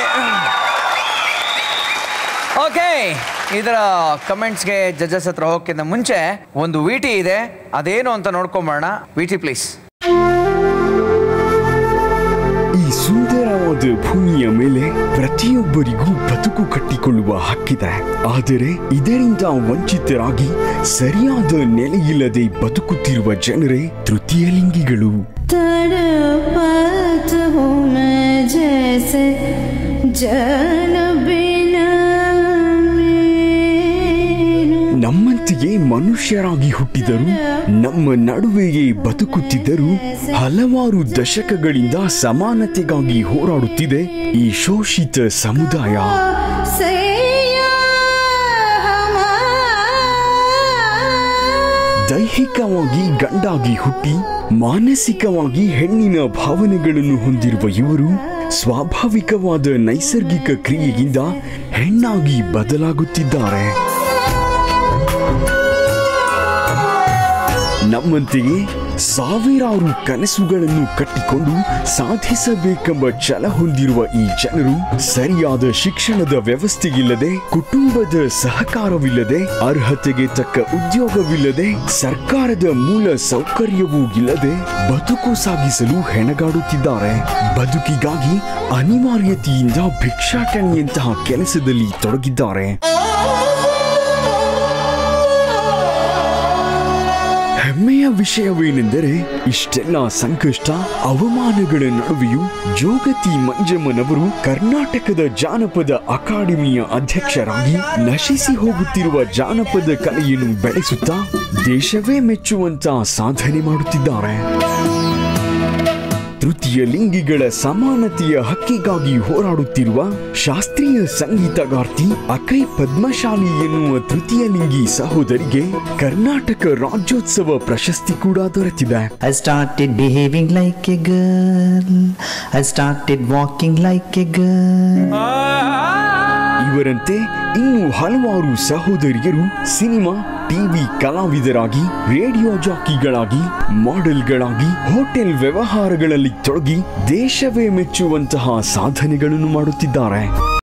ಓಕೆ ಇದರ ಕಮೆಂಟ್ಸ್ಗೆ ಜಡ್ಜಸ್ ಹತ್ರ ಹೋಗೋಕ್ಕಿಂತ ಮುಂಚೆ ಒಂದು ವಿಟಿ ಇದೆ ಅದೇನು ಅಂತ ನೋಡ್ಕೊಂಬರೋಣ ವಿಟಿ ಪ್ಲೀಸ್ ಈ ಸುಂದರವಾದ ಭೂಮಿಯ ಮೇಲೆ ಪ್ರತಿಯೊಬ್ಬರಿಗೂ ಬದುಕು ಕಟ್ಟಿಕೊಳ್ಳುವ ಹಕ್ಕಿದೆ ಆದರೆ ಇದರಿಂದ ವಂಚಿತರಾಗಿ ಸರಿಯಾದ ನೆಲೆಯಿಲ್ಲದೆ ಬದುಕುತ್ತಿರುವ ಜನರೇ ತೃತೀಯ ಲಿಂಗಿಗಳು तड़पत हूँ मैं जैसे जल बिना ನಮ್ಮಂತೆಯೇ ಮನುಷ್ಯರಾಗಿ ಹುಟ್ಟಿದರು ನಮ್ಮ ನಡುವೆಯೇ ಬದುಕುತ್ತಿದ್ದರು ಹಲವಾರು ದಶಕಗಳಿಂದ ಸಮಾನತೆಗಾಗಿ ಹೋರಾಡುತ್ತಿದೆ ಈ ಶೋಷಿತ ಸಮುದಾಯ सैया ದೈಹಿಕವಾಗಿ ಗಂಡಾಗಿ ಹುಟ್ಟಿ ಮಾನಸಿಕವಾಗಿ ಹೆಣ್ಣಿನ ಭಾವನೆಗಳನ್ನು ಹೊಂದಿರುವ ಇವರು ಸ್ವಾಭಾವಿಕವಾದ ನೈಸರ್ಗಿಕ ಕ್ರಿಯೆಯಿಂದ ಹೆಣ್ಣಾಗಿ ಬದಲಾಗುತ್ತಿದ್ದಾರೆ ನಮ್ಮಂತೆಯೇ ಸಾವಿರಾರು ಕನಸುಗಳನ್ನು ಕಟ್ಟಿಕೊಂಡು ಸಾಧಿಸಬೇಕೆಂಬ ಛಲ ಹೊಂದಿರುವ ಈ ಜನರು ಸರಿಯಾದ ಶಿಕ್ಷಣದ ವ್ಯವಸ್ಥೆಯಿಲ್ಲದೆ ಕುಟುಂಬದ ಸಹಕಾರವಿಲ್ಲದೆ ಅರ್ಹತೆಗೆ ತಕ್ಕ ಉದ್ಯೋಗವಿಲ್ಲದೆ ಸರ್ಕಾರದ ಮೂಲ ಸೌಕರ್ಯವೂ ಇಲ್ಲದೆ ಬದುಕು ಸಾಗಿಸಲು ಹೆಣಗಾಡುತ್ತಿದ್ದಾರೆ ಬದುಕಿಗಾಗಿ ಅನಿವಾರ್ಯತೆಯಿಂದ ಭಿಕ್ಷಾಟನೆಯಂತಹ ಕೆಲಸದಲ್ಲಿ ತೊಡಗಿದ್ದಾರೆ ಹೆಮ್ಮೆಯ ವಿಷಯವೇನೆಂದರೆ ಇಷ್ಟೆಲ್ಲ ಸಂಕಷ್ಟ ಅವಮಾನಗಳ ನಡುವೆಯೂ ಜೋಗತಿ ಮಂಜಮ್ಮನವರು ಕರ್ನಾಟಕದ ಜಾನಪದ ಅಕಾಡೆಮಿಯ ಅಧ್ಯಕ್ಷರಾಗಿ ನಶಿಸಿ ಹೋಗುತ್ತಿರುವ ಜಾನಪದ ಕಲೆಯನ್ನು ಬೆಳೆಸುತ್ತಾ ದೇಶವೇ ಮೆಚ್ಚುವಂತ ಸಾಧನೆ ಮಾಡುತ್ತಿದ್ದಾರೆ ತೃತೀಯ ಲಿಂಗಿಗಳ ಸಮಾನತೆಯ ಹಕ್ಕಿಗಾಗಿ ಹೋರಾಡುತ್ತಿರುವ ಶಾಸ್ತ್ರೀಯ ಸಂಗೀತಗಾರ್ತಿ ಅಕೈ ಪದ್ಮಶಾಲಿ ಎನ್ನುವ ತೃತೀಯ ಲಿಂಗಿ ಸಹೋದರಿಗೆ ಕರ್ನಾಟಕ ರಾಜ್ಯೋತ್ಸವ ಪ್ರಶಸ್ತಿ ಕೂಡ ದೊರೆತಿದೆ I started behaving like a girl. I started walking like a girl. ಇವರಂತೆ ಇನ್ನು ಹಲವಾರು ಸಹೋದರಿಯರು ಸಿನಿಮಾ ಟಿವಿ ಕಲಾವಿದರಾಗಿ ರೇಡಿಯೋ ಜಾಕಿಗಳಾಗಿ ಮಾಡೆಲ್ಗಳಾಗಿ ಹೋಟೆಲ್ ವ್ಯವಹಾರಗಳಲ್ಲಿ ತೊಡಗಿ ದೇಶವೇ ಮೆಚ್ಚುವಂತಹ ಸಾಧನೆಗಳನ್ನು ಮಾಡುತ್ತಿದ್ದಾರೆ